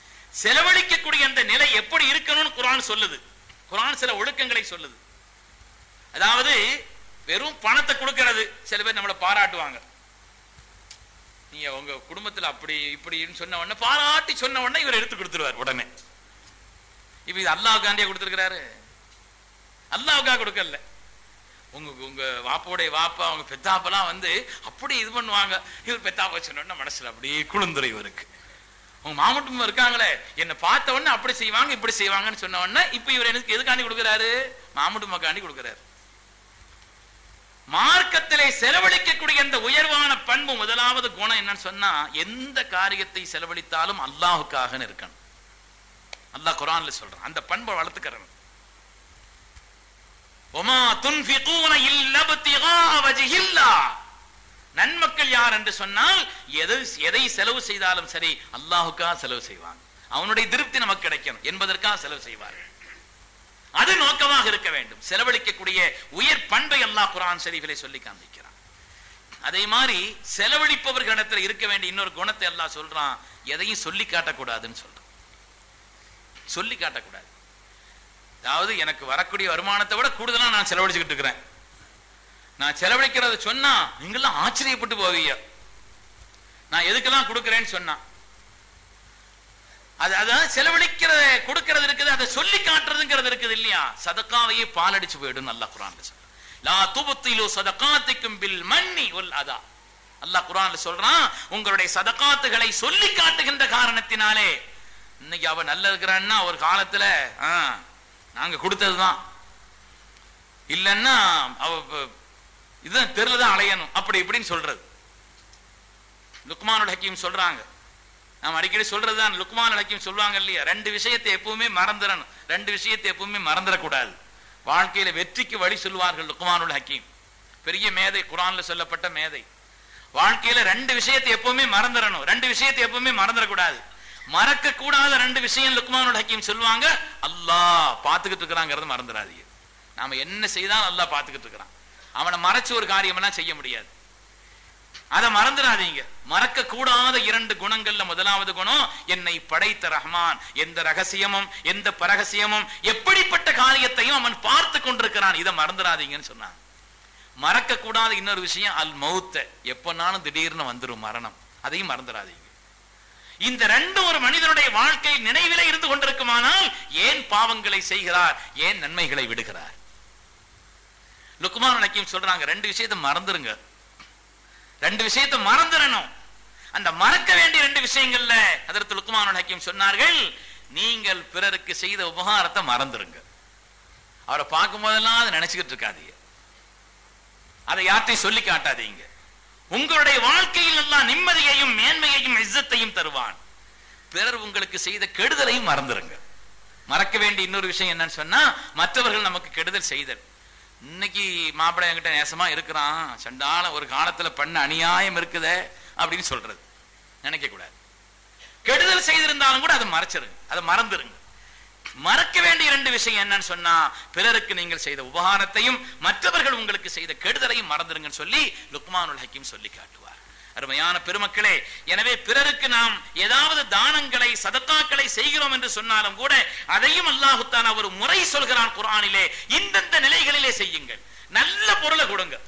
செலவழிக்கக்கூடிய அந்த நிலை எப்படி இருக்கணும்னு குரான் சொல்லுது குரான் சில ஒழுக்கங்களை சொல்லுது அதாவது வெறும் பணத்தை கொடுக்கிறது சில பேர் நம்மளை பாராட்டுவாங்க நீங்க உங்க குடும்பத்துல அப்படி இப்படின்னு சொன்ன உடனே பாராட்டி சொன்ன உடனே இவர் எடுத்து கொடுத்துருவார் உடனே இப்ப இது அல்லாவுக்காண்டியே கொடுத்துருக்கிறாரு அல்லாவுக்காக கொடுக்கல உங்க உங்க வாப்போடைய வாப்பா அவங்க பெத்தாப்பெல்லாம் வந்து அப்படி இது பண்ணுவாங்க இவர் பெத்தாப்பா சொன்ன உடனே மனசுல அப்படியே குளிந்துரும் இவருக்கு உங்க மாமட்டும் இருக்காங்களே என்ன பார்த்த உடனே அப்படி செய்வாங்க இப்படி செய்வாங்கன்னு சொன்ன உடனே இப்ப இவர் எனக்கு எதுக்காண்டி கொடுக்குறாரு மாமட்டுமாக்காண்டி கொடுக்குறாரு மார்க்கத்திலே செலவழிக்கக்கூடிய இந்த உயர்வான பண்பு முதலாவது குணம் என்னன்னு சொன்னா எந்த காரியத்தை செலவழித்தாலும் அல்லாஹுக்காக இருக்கணும் அல்லாஹ் குரான்ல சொல்றான் அந்த பண்பை வளர்த்துக்கிறணும் ஒமா துன்ஃபிகூன இல்ல இப்திகா வஜ்ஹில்லாஹ் நன்மக்கள் யார் என்று சொன்னால் எதை எதை செலவு செய்தாலும் சரி அல்லாஹுக்காக செலவு செய்வாங்க அவனுடைய திருப்தி நமக்கு கிடைக்கணும் என்பதற்காக செலவு செய்வார்கள் அது நோக்கமாக இருக்க வேண்டும் செலவழிக்கக்கூடிய உயர் பண்பை அல்லாஹ் குரான் ஷரீஃபிலே சொல்லி காண்பிக்கிறான் அதே மாதிரி செலவழிப்பவர்களிடத்தில் இருக்க வேண்டிய இன்னொரு குணத்தை அல்லாஹ் சொல்றான் எதையும் சொல்லி காட்டக்கூடாதுன்னு சொல்றான் சொல்லி காட்டக்கூடாது அதாவது எனக்கு வரக்கூடிய வருமானத்தை விட கூடுதலா நான் செலவழிச்சுக்கிட்டு இருக்கிறேன் நான் செலவழிக்கிறத சொன்னா நீங்களாம் ஆச்சரியப்பட்டு போவீங்க நான் எதுக்கெல்லாம் கொடுக்கிறேன்னு சொன்னா அது அதான் செலவழிக்கிறத கொடுக்கிறது இருக்குது அதை சொல்லி காட்டுறதுங்கிறது இருக்குது இல்லையா சதக்காவையே பாலடிச்சு போயிடும் அல்லாஹ் குரான்ல சொல்றான் லா துபத்திலு சதகாத்திக்கும் பில் மன்னி உல் அதா அல்லாஹ் குரான்ல சொல்றான் உங்களுடைய சதகாத்துகளை சொல்லி காட்டுகின்ற காரணத்தினாலே இன்னைக்கு அவ நல்ல இருக்கிறான்னா ஒரு காலத்துல ஆ, நாங்க கொடுத்ததுதான் இல்லைன்னா அவ ப- இதுதான் தெருல தான் அலையணும் அப்படி இப்படின்னு சொல்றது லுக்மானுல் ஹக்கீம் சொல்றாங்க நாம் அடிக்கடி சொல்றதுதான் லுக்மானுல் ஹக்கீம் சொல்லுவாங்க இல்லையா ரெண்டு விஷயத்தை எப்பவுமே மறந்துடணும் ரெண்டு விஷயத்தை எப்பவுமே மறந்துடக்கூடாது வாழ்க்கையில வெற்றிக்கு வழி சொல்லுவார்கள் லுக்மானுல் ஹக்கீம் பெரிய மேதை குரான்ல சொல்லப்பட்ட மேதை வாழ்க்கையில ரெண்டு விஷயத்தை எப்பவுமே மறந்துடணும் ரெண்டு விஷயத்தை எப்பவுமே மறந்துடக்கூடாது மறக்க கூடாத ரெண்டு விஷயம் லுக்மானுல் ஹக்கீம் சொல்லுவாங்க அல்லாஹ் பார்த்துக்கிட்டு இருக்கிறாங்கிறது மறந்துடாதீங்க நாம என்ன செய்தாலும் அல்லாஹ் பார்த்துக்கிட்டு இருக்கிறான் அவனை மறைச்சு ஒரு காரியமெல்லாம் செய்ய முடியாது அதை மறந்துடாதீங்க மறக்க கூடாத இரண்டு குணங்கள்ல முதலாவது குணம் என்னை படைத்த ரஹ்மான் எந்த ரகசியமும் எந்த பரகசியமும் எப்படிப்பட்ட காரியத்தையும் அவன் பார்த்து கொண்டிருக்கிறான் இதை மறந்துடாதீங்கன்னு சொன்னான் மறக்க கூடாத இன்னொரு விஷயம் அல் மௌத்த எப்பனாலும் திடீர்னு வந்துரும் மரணம் அதையும் மறந்துடாதீங்க இந்த ரெண்டு ஒரு மனிதனுடைய வாழ்க்கை நினைவிலே இருந்து கொண்டிருக்குமானால் ஏன் பாவங்களை செய்கிறார் ஏன் நன்மைகளை விடுகிறார் லுக்மான் நக்கீம் சொல்றாங்க ரெண்டு விஷயத்தை மறந்துருங்க ரெண்டு விஷயத்தை மறந்துடணும் அந்த மறக்க வேண்டிய ரெண்டு விஷயங்கள்ல அதற்கு லுக்மான் ஹக்கீம் சொன்னார்கள் நீங்கள் பிறருக்கு செய்த உபகாரத்தை மறந்துருங்க அவரை பார்க்கும் போதெல்லாம் அதை நினைச்சுக்கிட்டு இருக்காதீங்க அதை யார்ட்டையும் சொல்லி காட்டாதீங்க உங்களுடைய வாழ்க்கையில் எல்லாம் நிம்மதியையும் மேன்மையையும் இஸ்ஸத்தையும் தருவான் பிறர் உங்களுக்கு செய்த கெடுதலையும் மறந்துருங்க மறக்க வேண்டிய இன்னொரு விஷயம் என்னன்னு சொன்னா மற்றவர்கள் நமக்கு கெடுதல் செய்தல் இன்னைக்கு மாப்பிள்ளை என்கிட்ட நேசமா இருக்கிறான் சண்டால ஒரு காலத்துல பண்ண அநியாயம் இருக்குதே அப்படின்னு சொல்றது நினைக்க கூடாது கெடுதல் செய்திருந்தாலும் கூட அதை மறைச்சிருங்க அதை மறந்துருங்க மறக்க வேண்டிய ரெண்டு விஷயம் என்னன்னு சொன்னா பிறருக்கு நீங்கள் செய்த உபகாரத்தையும் மற்றவர்கள் உங்களுக்கு செய்த கெடுதலையும் மறந்துருங்கன்னு சொல்லி லுக்மானுல் ஹக்கீம் சொல்லி காட்டுவார் அருமையான பெருமக்களே எனவே பிறருக்கு நாம் ஏதாவது தானங்களை சதக்காக்களை செய்கிறோம் என்று சொன்னாலும் கூட அதையும் அல்லாஹுத்தான ஒரு முறை சொல்கிறான் குர்ஆனிலே இந்தந்த நிலைகளிலே செய்யுங்கள் நல்ல பொருளை கொடுங்க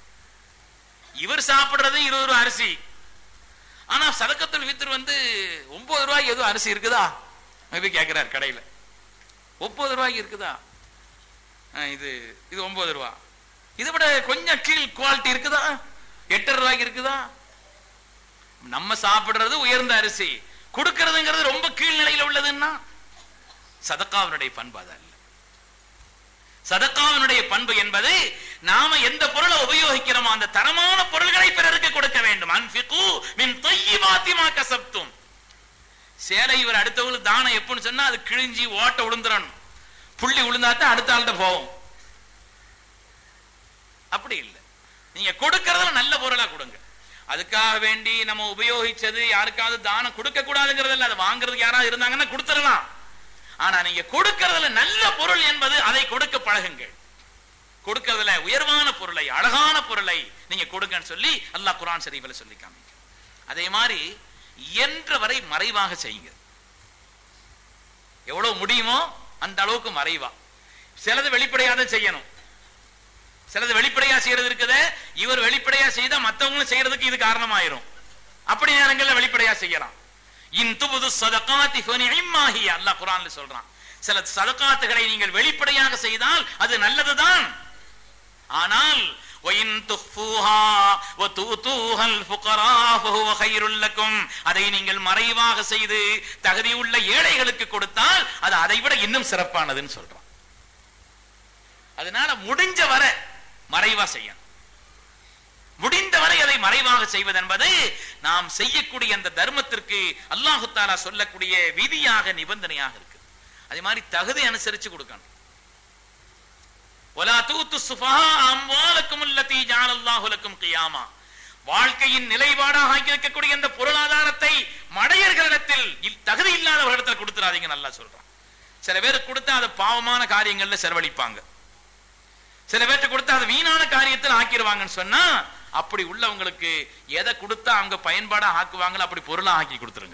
இவர் சாப்பிடுறது இருபது ரூபாய் அரிசி ஆனா சதக்கத்துல் ஃபித்ர் வந்து ஒன்பது ரூபாய்க்கு எதுவும் அரிசி இருக்குதா போய் கேட்கிறார் கடையில முப்பது ரூபாய்க்கு இருக்குதா ஆ, இது இது ஒன்பது ரூபா இதை விட கொஞ்சம் கீழ் குவாலிட்டி இருக்குதா எட்டரை ரூபாய்க்கு இருக்குதா நம்ம சாப்பிடுறது உயர்ந்த அரிசி கொடுக்கிறதுங்கிறது ரொம்ப கீழ்நிலையில உள்ளதுன்னா சதக்காவினுடைய பண்பு அதல்ல சதக்காவினுடைய பண்பு என்பது நாம எந்த பொருளை உபயோகிக்கிறோமோ அந்த தரமான பொருள்களை பிறருக்கு கொடுக்க வேண்டும் அன்பிகு மின் தொய்யிமாத்தி மா கசப்தும் சேலை இவர் அடுத்தவங்களுக்கு தானம் எப்படின்னு சொன்னா அது கிழிஞ்சி ஓட்ட விழுந்துடணும் புள்ளி விழுந்தாத்தான் அடுத்த ஆள்கிட்ட போகும் அப்படி இல்லை நீங்க கொடுக்கறதுல நல்ல பொருளா கொடுங்க அதுக்காக வேண்டி நம்ம உபயோகிச்சது யாருக்காவது தானம் கொடுக்க கூடாதுங்கிறது இல்ல அதை வாங்குறதுக்கு யாராவது இருந்தாங்கன்னா கொடுத்துடலாம் ஆனா நீங்க கொடுக்கறதுல நல்ல பொருள் என்பது அதை கொடுக்க பழகுங்கள் கொடுக்கறதுல உயர்வான பொருளை அழகான பொருளை நீங்க கொடுங்கன்னு சொல்லி அல்லாஹ் குரான் ஷரீஃபில் சொல்லி காமிக்க அதே மாதிரி இயன்ற வரை மறைவாக செய்யுங்க எவ்வளவு முடியுமோ அந்த அளவுக்கு மறைவா சிலது வெளிப்படையாக செய்யணும் சிலது வெளிப்படையா செய்யறது இருக்குதே இவர் வெளிப்படையா செய்தா மத்தவங்களும் செய்யறதுக்கு இது காரணமாயிரும் அப்படி நேரங்கள்ல வெளிப்படையா செய்யலாம் இன் துபுது சதகாத்தி ஃபனிஇம்மாஹி அல்லாஹ் குர்ஆன்ல சொல்றான் சில சதகாத்துகளை நீங்கள் வெளிப்படையாக செய்தால் அது நல்லதுதான் ஆனால் وَإِن تُخْفُوهَا وَتُؤْتُوهَا الْفُقَرَاءَ فَهُوَ خَيْرٌ لَكُمْ அதை நீங்கள் மறைவாக செய்து தகுதி உள்ள ஏழைகளுக்கு கொடுத்தால் அது அதை விட இன்னும் சிறப்பானதுன்னு சொல்றான் அதனால முடிஞ்ச வரை மறைவா செய்யணும் முடிந்தவரை அதை மறைவாக செய்வது என்பது நாம் செய்யக்கூடிய அந்த தர்மத்திற்கு அல்லாஹு தாலா சொல்லக்கூடிய விதியாக நிபந்தனையாக இருக்கு அதே மாதிரி தகுதி அனுசரிச்சு கொடுக்கணும் وَلَا تُؤْتُوا السُّفَهَاءَ أَمْوَالَكُمُ الَّتِي جَعَلَ اللَّهُ لَكُمْ قِيَامًا வாழ்க்கையின் நிலைப்பாடாக ஆக்கி இருக்கக்கூடிய இந்த பொருளாதாரத்தை மடையர்களிடத்தில் இல்- தகுதி இல்லாதவர்களிடத்தில் கொடுத்துறாதீங்க நல்லா சொல்றான் சில பேருக்கு கொடுத்தா அது பாவமான காரியங்கள்ல செலவழிப்பாங்க சில பேர்ட்ட கொடுத்தா அது வீணான காரியத்தில் ஆக்கிடுவாங்கன்னு சொன்னா அப்படி உள்ளவங்களுக்கு எதை கொடுத்தா அவங்க பயன்பாடா ஆக்குவாங்களோ அப்படி பொருளா ஆக்கி கொடுத்துருங்க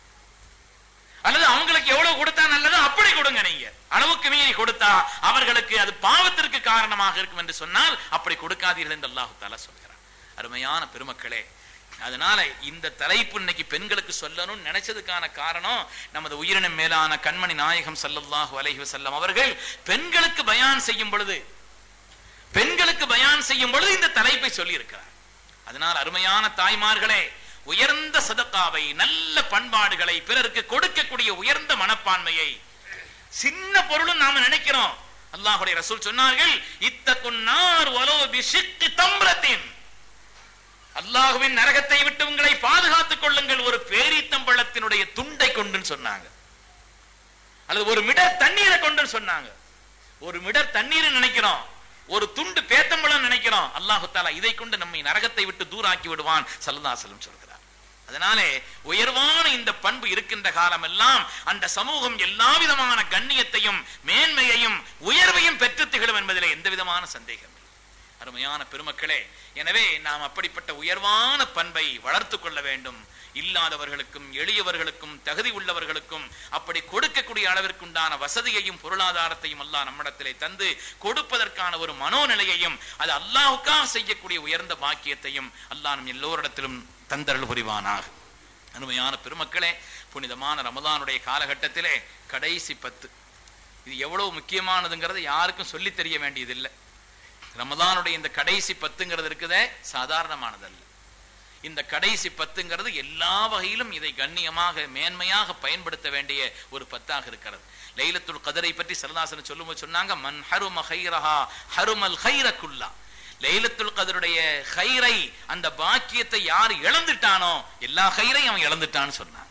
அல்லது அவங்களுக்கு எவ்வளவு கொடுத்தா நல்லதோ அப்படி கொடுங்க நீங்க அளவுக்கு மீறி கொடுத்தா அவர்களுக்கு அது பாவத்திற்கு காரணமாக இருக்கும் என்று சொன்னால் அப்படி கொடுக்காதீர்கள் என்று அல்லாஹு தாலா சொல்கிறார் அருமையான பெருமக்களே அதனால இந்த தலைப்பு இன்னைக்கு பெண்களுக்கு சொல்லணும்னு நினைச்சதுக்கான காரணம் நமது உயிரினம் மேலான கண்மணி நாயகம் ஸல்லல்லாஹு அலைஹி வஸல்லம் அவர்கள் பெண்களுக்கு பயான் செய்யும் பொழுது பெண்களுக்கு பயான் செய்யும் பொழுது இந்த தலைப்பை சொல்லி இருக்கிறார் அதனால் அருமையான தாய்மார்களே உயர்ந்த சதக்காவை நல்ல பண்பாடுகளை பிறருக்கு கொடுக்கக்கூடிய உயர்ந்த மனப்பான்மையை சின்ன பொருளும் நாம நினைக்கிறோம் அல்லாஹுடைய ரசூல் சொன்னார்கள் இத்தகுன்னார் வலோ பிஷித்தி தம்ரத்தின் அல்லாஹுவின் நரகத்தை விட்டு உங்களை பாதுகாத்துக் கொள்ளுங்கள் ஒரு பேரித்தம்பழத்தினுடைய துண்டை கொண்டுன்னு சொன்னாங்க அல்லது ஒரு மிடர் தண்ணீரை கொண்டுன்னு சொன்னாங்க ஒரு மிடர் தண்ணீர் நினைக்கிறோம் ஒரு துண்டு பேத்தம்பழம் நினைக்கிறோம் அல்லாஹு தாலா இதை கொண்டு நம்மை நரகத்தை விட்டு தூராக்கி விடுவான் சல்லதாசலம் சொல்கிறார் அதனாலே உயர்வான இந்த பண்பு இருக்கின்ற காலம் எல்லாம் அந்த சமூகம் எல்லா விதமான கண்ணியத்தையும் மேன்மையையும் உயர்வையும் பெற்று திகழும் என்பதிலே எந்த விதமான சந்தேகம் இல்லை. அருமையான பெருமக்களே எனவே நாம் அப்படிப்பட்ட உயர்வான பண்பை வளர்த்துக் கொள்ள வேண்டும் இல்லாதவர்களுக்கும் எளியவர்களுக்கும் தகுதி உள்ளவர்களுக்கும் அப்படி கொடுக்கக்கூடிய அளவிற்குண்டான வசதியையும் பொருளாதாரத்தையும் அல்லாஹ் நம்மிடத்திலே தந்து கொடுப்பதற்கான ஒரு மனோநிலையையும் அது அல்லாஹுக்காக செய்யக்கூடிய உயர்ந்த பாக்கியத்தையும் அல்லாஹ் நம் எல்லோரிடத்திலும் தந்தருள் புரிவானாக அருமையான பெருமக்களே புனிதமான ரமதானுடைய காலகட்டத்திலே கடைசி பத்து இது எவ்வளவு முக்கியமானதுங்கிறது யாருக்கும் சொல்லித் தெரிய வேண்டியதில்லை ரமதானுடைய இந்த கடைசி பத்துங்கிறது இருக்குதே சாதாரணமானதல்ல இந்த கடைசி பத்துங்கிறது எல்லா வகையிலும் இதை கண்ணியமாக மேன்மையாக பயன்படுத்த வேண்டிய ஒரு பத்தாக இருக்கிறது லைலத்துல் கதரை பற்றி சரதாசன் சொல்லும்போது சொன்னாங்க மன் ஹரும ஹைரஹா ஹருமல் ஹைரக்குல்லா லைலத்துல் கதருடைய ஹைரை அந்த பாக்கியத்தை யார் இழந்துட்டானோ எல்லா ஹைரையும் அவன் இழந்துட்டான்னு சொன்னான்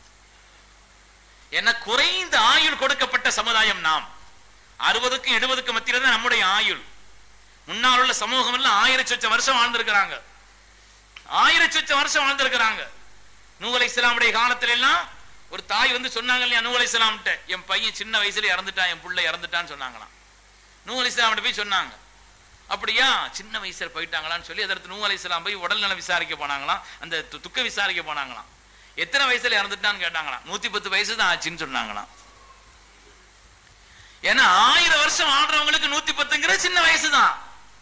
என குறைந்த ஆயுள் கொடுக்கப்பட்ட சமுதாயம் நாம் அறுபதுக்கும் எழுபதுக்கும் மத்தியில தான் நம்முடைய ஆயுள் முன்னால் உள்ள சமூகம் எல்லாம் ஆயிரத்தி சொச்ச வருஷம் வாழ்ந்திருக்கிறாங்க ஆயிரத்தி சொச்ச வருஷம் வாழ்ந்திருக்கிறாங்க நூலை இஸ்லாமுடைய காலத்துல எல்லாம் ஒரு தாய் வந்து சொன்னாங்க இல்லையா நூலை இஸ்லாம்கிட்ட என் பையன் சின்ன வயசுல இறந்துட்டான் என் புள்ள இறந்துட்டான்னு சொன்னாங்களாம் நூல் இஸ்லாம்கிட்ட போய் சொன்னாங்க அப்படியா சின்ன வயசுல போயிட்டாங்களான்னு சொல்லி அதற்கு நூ அலை இஸ்லாம் போய் உடல்நலம் விசாரிக்க போனாங்களாம் அந்த து- துக்க விசாரிக்க போனாங்களாம் எத்தனை வயசுல இறந்துட்டான்னு கேட்டாங்களாம் நூத்தி பத்து வயசு தான் ஆச்சுன்னு சொன்னாங்களாம் ஏன்னா ஆயிரம் வருஷம் வாழ்றவங்களுக்கு நூத்தி பத்துங்கிறது சின்ன வயசு தான்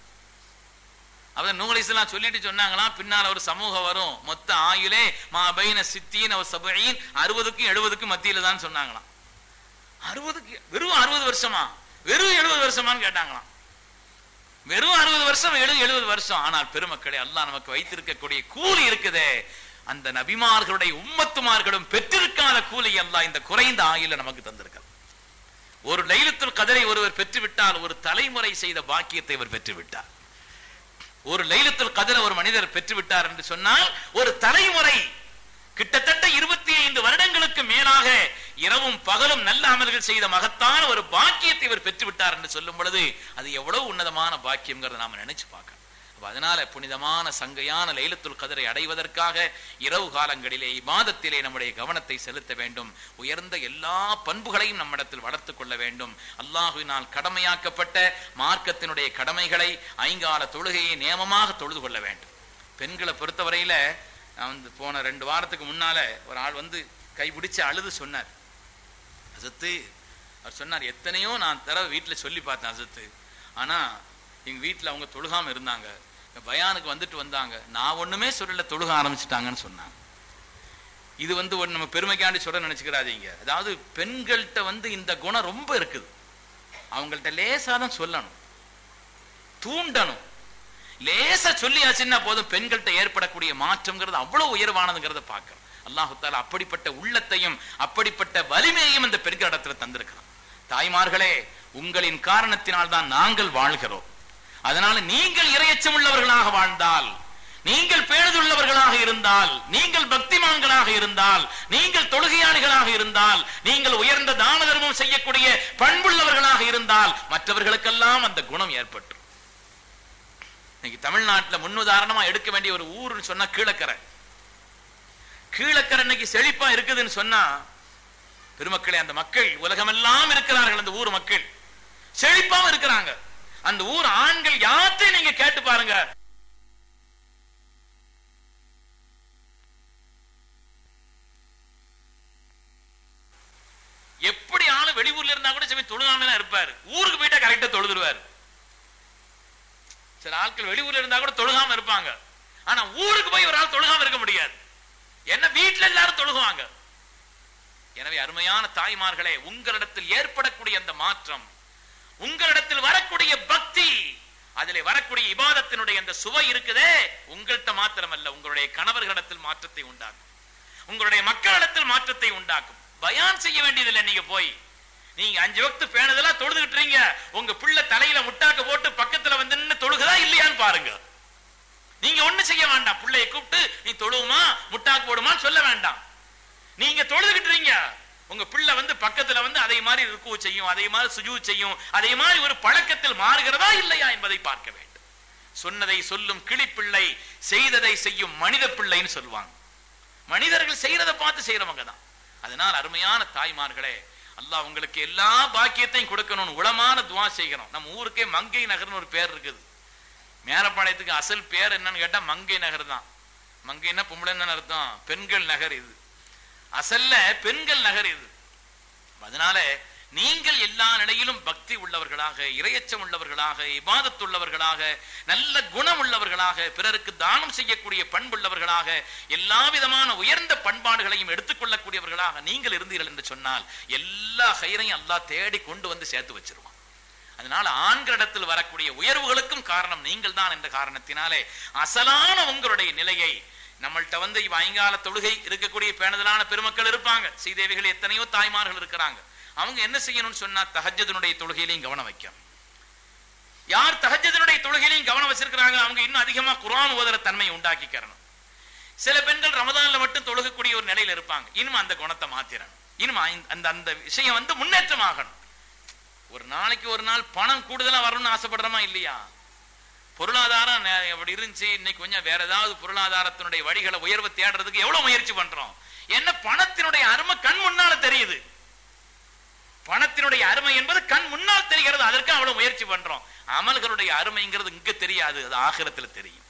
அவர் நூல் இஸ்லாம் சொல்லிட்டு சொன்னாங்களாம் பின்னால ஒரு சமூகம் வரும் மொத்த ஆயுளே மா பைன சித்தீன் அவர் சபையின் அறுபதுக்கும் எழுபதுக்கும் மத்தியில தான் சொன்னாங்களாம் அறுபதுக்கு வெறும் அறுபது வருஷமா வெறும் எழுபது வருஷமான்னு கேட்டாங்களாம் வெறும் அறுபது வருஷம் எழு எழுபது வருஷம் ஆனால் பெருமக்களே அல்லாஹ் நமக்கு வைத்திருக்கக்கூடிய கூலி இருக்குதே அந்த நபிமார்களுடைய உம்மத்துமார்களும் பெற்றிருக்காத கூலி அல்லாஹ் இந்த குறைந்த ஆயுள நமக்கு தந்திருக்கிறார் ஒரு லைலத்துல் கதரை ஒருவர் பெற்றுவிட்டால் ஒரு தலைமுறை செய்த பாக்கியத்தை அவர் பெற்றுவிட்டார் ஒரு லைலத்துல் கதரை ஒரு மனிதர் பெற்றுவிட்டார் என்று சொன்னால் ஒரு தலைமுறை கிட்டத்தட்ட இருபத்தி ஐந்து வருடங்களுக்கு மேலாக இரவும் பகலும் நல்ல அமல்கள் செய்த மகத்தான ஒரு பாக்கியத்தை இவர் பெற்றுவிட்டார் என்று சொல்லும் பொழுது அது எவ்வளவு உன்னதமான பாக்கியம்ங்கிறத நாம நினைச்சு பார்க்கணும் அப்ப அதனால புனிதமான சங்கையான லைலத்துல் கதரை அடைவதற்காக இரவு காலங்களிலே இமாதத்திலே நம்முடைய கவனத்தை செலுத்த வேண்டும் உயர்ந்த எல்லா பண்புகளையும் நம்மிடத்தில் வளர்த்துக் கொள்ள வேண்டும் அல்லாஹுவினால் கடமையாக்கப்பட்ட மார்க்கத்தினுடைய கடமைகளை ஐங்கால தொழுகையை நியமமாக தொழுது கொள்ள வேண்டும் பெண்களை பொறுத்தவரையில நான் வந்து போன ரெண்டு வாரத்துக்கு முன்னால ஒரு ஆள் வந்து கைபிடிச்சு அழுது சொன்னார் அசத்து அவர் சொன்னார் எத்தனையோ நான் தடவை வீட்டுல சொல்லி பார்த்தேன் அசத்து ஆனா எங்க வீட்டுல அவங்க தொழுகாம இருந்தாங்க பயானுக்கு வந்துட்டு வந்தாங்க நான் ஒண்ணுமே சொல்லல தொழுக ஆரம்பிச்சிட்டாங்கன்னு சொன்னாங்க இது வந்து ஒரு நம்ம பெருமைக்காண்டி சொல்ல நினைச்சுக்கிறாதீங்க அதாவது பெண்கள்கிட்ட வந்து இந்த குணம் ரொம்ப இருக்குது அவங்கள்ட்ட லேசா தான் சொல்லணும் தூண்டணும் லேசா சொல்லியாச்சுன்னா போதும் பெண்கள்கிட்ட ஏற்படக்கூடிய மாற்றம்ங்கிறது அவ்வளவு உயர்வானதுங்கிறத பார்க்கிறோம் அல்லாஹு தாலா அப்படிப்பட்ட உள்ளத்தையும் அப்படிப்பட்ட வலிமையையும் இந்த பெண்களிடத்துல தந்திருக்கிறான் தாய்மார்களே உங்களின் காரணத்தினால் தான் நாங்கள் வாழ்கிறோம் அதனால நீங்கள் இரையச்சம் உள்ளவர்களாக வாழ்ந்தால் நீங்கள் பேணுதுள்ளவர்களாக இருந்தால் நீங்கள் பக்திமான்களாக இருந்தால் நீங்கள் தொழுகையாளிகளாக இருந்தால் நீங்கள் உயர்ந்த தான தர்மம் செய்யக்கூடிய பண்புள்ளவர்களாக இருந்தால் மற்றவர்களுக்கெல்லாம் அந்த குணம் ஏற்பட்டு இன்னைக்கு தமிழ்நாட்டுல முன்னுதாரணமா எடுக்க வேண்டிய ஒரு ஊர்னு சொன்னா கீழக்கரை கீழக்கரை இன்னைக்கு செழிப்பா இருக்குதுன்னு சொன்னா பெருமக்களே அந்த மக்கள் உலகமெல்லாம் இருக்கிறார்கள் அந்த ஊர் மக்கள் செழிப்பாவும் இருக்கிறாங்க அந்த ஊர் ஆண்கள் யார்த்தையும் நீங்க கேட்டு பாருங்க எப்படி ஆளு வெளியூர்ல இருந்தா கூட சமயம் தொழுகாம தான் இருப்பாரு ஊருக்கு போயிட்டா கரெக்டா தொழுதுருவாரு சில ஆட்கள் வெளியூர்ல இருந்தா கூட தொழுகாம இருப்பாங்க ஆனா ஊருக்கு போய் ஒரு ஆள் தொழுகாம இருக்க முடியாது என்ன வீட்டுல எல்லாரும் தொழுகுவாங்க எனவே அருமையான தாய்மார்களே உங்களிடத்தில் ஏற்படக்கூடிய அந்த மாற்றம் உங்களிடத்தில் வரக்கூடிய பக்தி அதிலே வரக்கூடிய இபாதத்தினுடைய அந்த சுவை இருக்குதே உங்கள்கிட்ட மாத்திரமல்ல உங்களுடைய கணவர்களிடத்தில் மாற்றத்தை உண்டாக்கும் உங்களுடைய மக்களிடத்தில் மாற்றத்தை உண்டாக்கும் பயான் செய்ய வேண்டியதில்லை நீங்க போய் நீங்க அஞ்சு வக்து பேணுதெல்லாம் தொழுதுகிட்டுறீங்க உங்க பிள்ளை தலையில முட்டாக்க போட்டு பக்கத்துல வந்து நின்னு தொழுகுதா இல்லையான்னு பாருங்க நீங்க ஒண்ணு செய்ய வேண்டாம் பிள்ளைய கூப்பிட்டு நீ தொழுவுமா முட்டாக்கு போடுமான்னு சொல்ல வேண்டாம் நீங்க தொழுதுகிட்டுறீங்க உங்க பிள்ளை வந்து பக்கத்துல வந்து அதே மாதிரி ருக்கு செய்யும் அதே மாதிரி சுஜூ செய்யும் அதே மாதிரி ஒரு பழக்கத்தில் மாறுகிறதா இல்லையா என்பதை பார்க்க வேண்டும் சொன்னதை சொல்லும் கிளிப்பிள்ளை செய்ததை செய்யும் மனித பிள்ளைன்னு சொல்லுவாங்க மனிதர்கள் செய்யறதை பார்த்து செய்யறவங்க தான் அதனால் அருமையான தாய்மார்களே அல்லாஹ் உங்களுக்கு எல்லா பாக்கியத்தையும் கொடுக்கணும்னு உளமான துவா செய்கிறோம் நம்ம ஊருக்கே மங்கை நகர்னு ஒரு பேர் இருக்குது மேலப்பாளையத்துக்கு அசல் பேர் என்னன்னு கேட்டா மங்கை நகர் தான் மங்கைன்னா பொம்பளைன்னு அர்த்தம் பெண்கள் நகர் இது அசல்ல பெண்கள் நகர் இது அதனால நீங்கள் எல்லா நிலையிலும் பக்தி உள்ளவர்களாக இரையச்சம் உள்ளவர்களாக இபாதத் உள்ளவர்களாக நல்ல குணம் உள்ளவர்களாக பிறருக்கு தானம் செய்யக்கூடிய பண்புள்ளவர்களாக எல்லா விதமான உயர்ந்த பண்பாடுகளையும் எடுத்துக்கொள்ளக்கூடியவர்களாக நீங்கள் இருந்தீர்கள் என்று சொன்னால் எல்லா கயிறையும் அல்லாஹ் தேடி கொண்டு வந்து சேர்த்து வச்சிருவான் அதனால ஆண்களிடத்தில் வரக்கூடிய உயர்வுகளுக்கும் காரணம் நீங்கள் தான் என்ற காரணத்தினாலே அசலான உங்களுடைய நிலையை நம்மள்ட்ட வந்து இவ ஐங்கால தொழுகை இருக்கக்கூடிய பேணுதலான பெருமக்கள் இருப்பாங்க சீதேவிகள் எத்தனையோ தாய்மார்கள் இருக்கிறாங்க அவங்க என்ன செய்யணும்னு சொன்னா தஹஜதனுடைய தொழுகையிலையும் கவனம் வைக்கணும் யார் தஹஜதனுடைய தொழுகையிலையும் கவனம் வச்சிருக்கிறாங்க அவங்க இன்னும் அதிகமா குரான் ஓதுற தன்மையை உண்டாக்கிக்கிறணும் சில பெண்கள் ரமதான்ல மட்டும் தொழுகக்கூடிய ஒரு நிலையில இருப்பாங்க இன்னும் அந்த குணத்தை மாத்திரணும் இன்னும் அந்த அந்த விஷயம் வந்து முன்னேற்றமாகணும் ஒரு நாளைக்கு ஒரு நாள் பணம் கூடுதலா வரணும்னு ஆசைப்படுறோமா இல்லையா பொருளாதாரம் அப்படி இருந்துச்சு இன்னைக்கு கொஞ்சம் வேற ஏதாவது பொருளாதாரத்தினுடைய வழிகளை உயர்வு தேடுறதுக்கு எவ்வளவு முயற்சி பண்றோம் என்ன பணத்தினுடைய அருமை கண் முன்னால தெரியுது பணத்தினுடைய அருமை என்பது கண் முன்னால் தெரிகிறது அதற்கு அவ்வளவு முயற்சி பண்றோம் அமல்களுடைய அருமைங்கிறது இங்க தெரியாது அது ஆகிரத்துல தெரியும்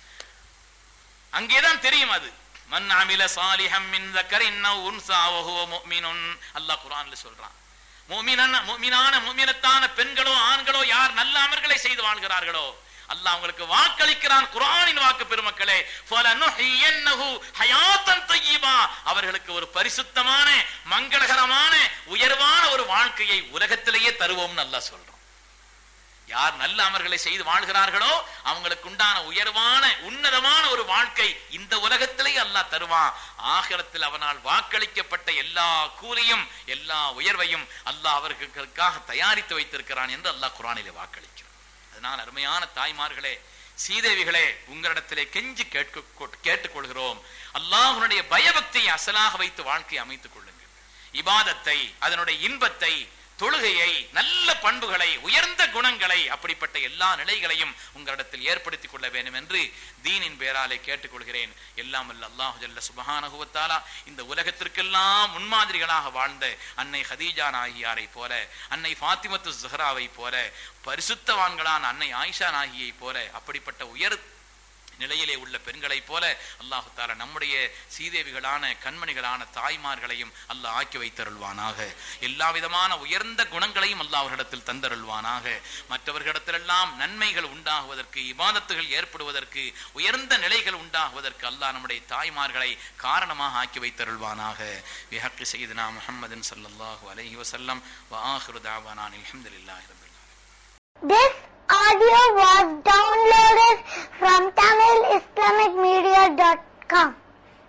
அங்கேதான் தெரியும் அது மன் அமில சாலிஹம் மின் தக்கரின் அவ் உன்சா வஹுவ முஃமினுன் அல்லாஹ் குர்ஆன்ல சொல்றான் முஃமினான முஃமினான முஃமினத்தான பெண்களோ ஆண்களோ யார் நல்ல அமல்களை செய்து வாழ்கிறார்களோ அல்லாஹ் உங்களுக்கு வாக்களிக்கிறான் குர்ஆனின் வாக்கு பெருமக்களே ஃபலனுஹியன்னஹு ஹயாத்தன் தய்யிபா அவர்களுக்கு ஒரு பரிசுத்தமான மங்களகரமான உயர்வான ஒரு வாழ்க்கையை உலகத்திலேயே தருவோம்னு அல்லாஹ் சொல்றான் யார் நல்ல அமர்களை செய்து வாழ்கிறார்களோ அவங்களுக்கு உண்டான உயர்வான உன்னதமான ஒரு வாழ்க்கை இந்த உலகத்திலேயே அல்லாஹ் தருவான் ஆகிரத்தில் அவனால் வாக்களிக்கப்பட்ட எல்லா கூலியும் எல்லா உயர்வையும் அல்லாஹ் அவர்களுக்காக தயாரித்து வைத்திருக்கிறான் என்று அல்லாஹ் குரானிலே வாக்களிக்கிறான் அதனால் அருமையான தாய்மார்களே சீதேவிகளே உங்களிடத்திலே கெஞ்சி கேட்க கேட்டுக்கொள்கிறோம் அல்லாஹனுடைய பயபக்தியை அசலாக வைத்து வாழ்க்கை அமைத்துக் கொள்ளுங்கள் இபாதத்தை அதனுடைய இன்பத்தை தொழுகையை நல்ல பண்புகளை உயர்ந்த குணங்களை அப்படிப்பட்ட எல்லா நிலைகளையும் உங்களிடத்தில் ஏற்படுத்திக் கொள்ள வேண்டும் என்று தீனின் பேராலே கேட்டுக்கொள்கிறேன் எல்லாம் அல்ல அல்லாஹு ஜல்ல சுபஹானகுவத்தாலா இந்த உலகத்திற்கெல்லாம் முன்மாதிரிகளாக வாழ்ந்த அன்னை ஹதீஜா நாகியாரை போல அன்னை ஃபாத்திமத்து ஜஹராவை போல பரிசுத்தவான்களான அன்னை ஆயிஷா நாகியை போல அப்படிப்பட்ட உயர் நிலையிலே உள்ள பெண்களைப் போல அல்லாஹு தாலா நம்முடைய சீதேவிகளான கண்மணிகளான தாய்மார்களையும் அல்லாஹ் ஆக்கி வைத்தருள்வானாக எல்லா விதமான உயர்ந்த குணங்களையும் அல்லாஹ் அவர்களிடத்தில் தந்தருள்வானாக மற்றவர்களிடத்திலெல்லாம் நன்மைகள் உண்டாகுவதற்கு இபாதத்துகள் ஏற்படுவதற்கு உயர்ந்த நிலைகள் உண்டாகுவதற்கு அல்லாஹ் நம்முடைய தாய்மார்களை காரணமாக ஆக்கி வைத்தருள்வானாக விஹக்கி செய்தனா முஹம்மதின் ஸல்லல்லாஹு அலைஹி வஸல்லம் வ ஆஹிரு தாவானா அல்ஹம்துலில்லாஹி ரப்பில் ஆலமீன் This audio was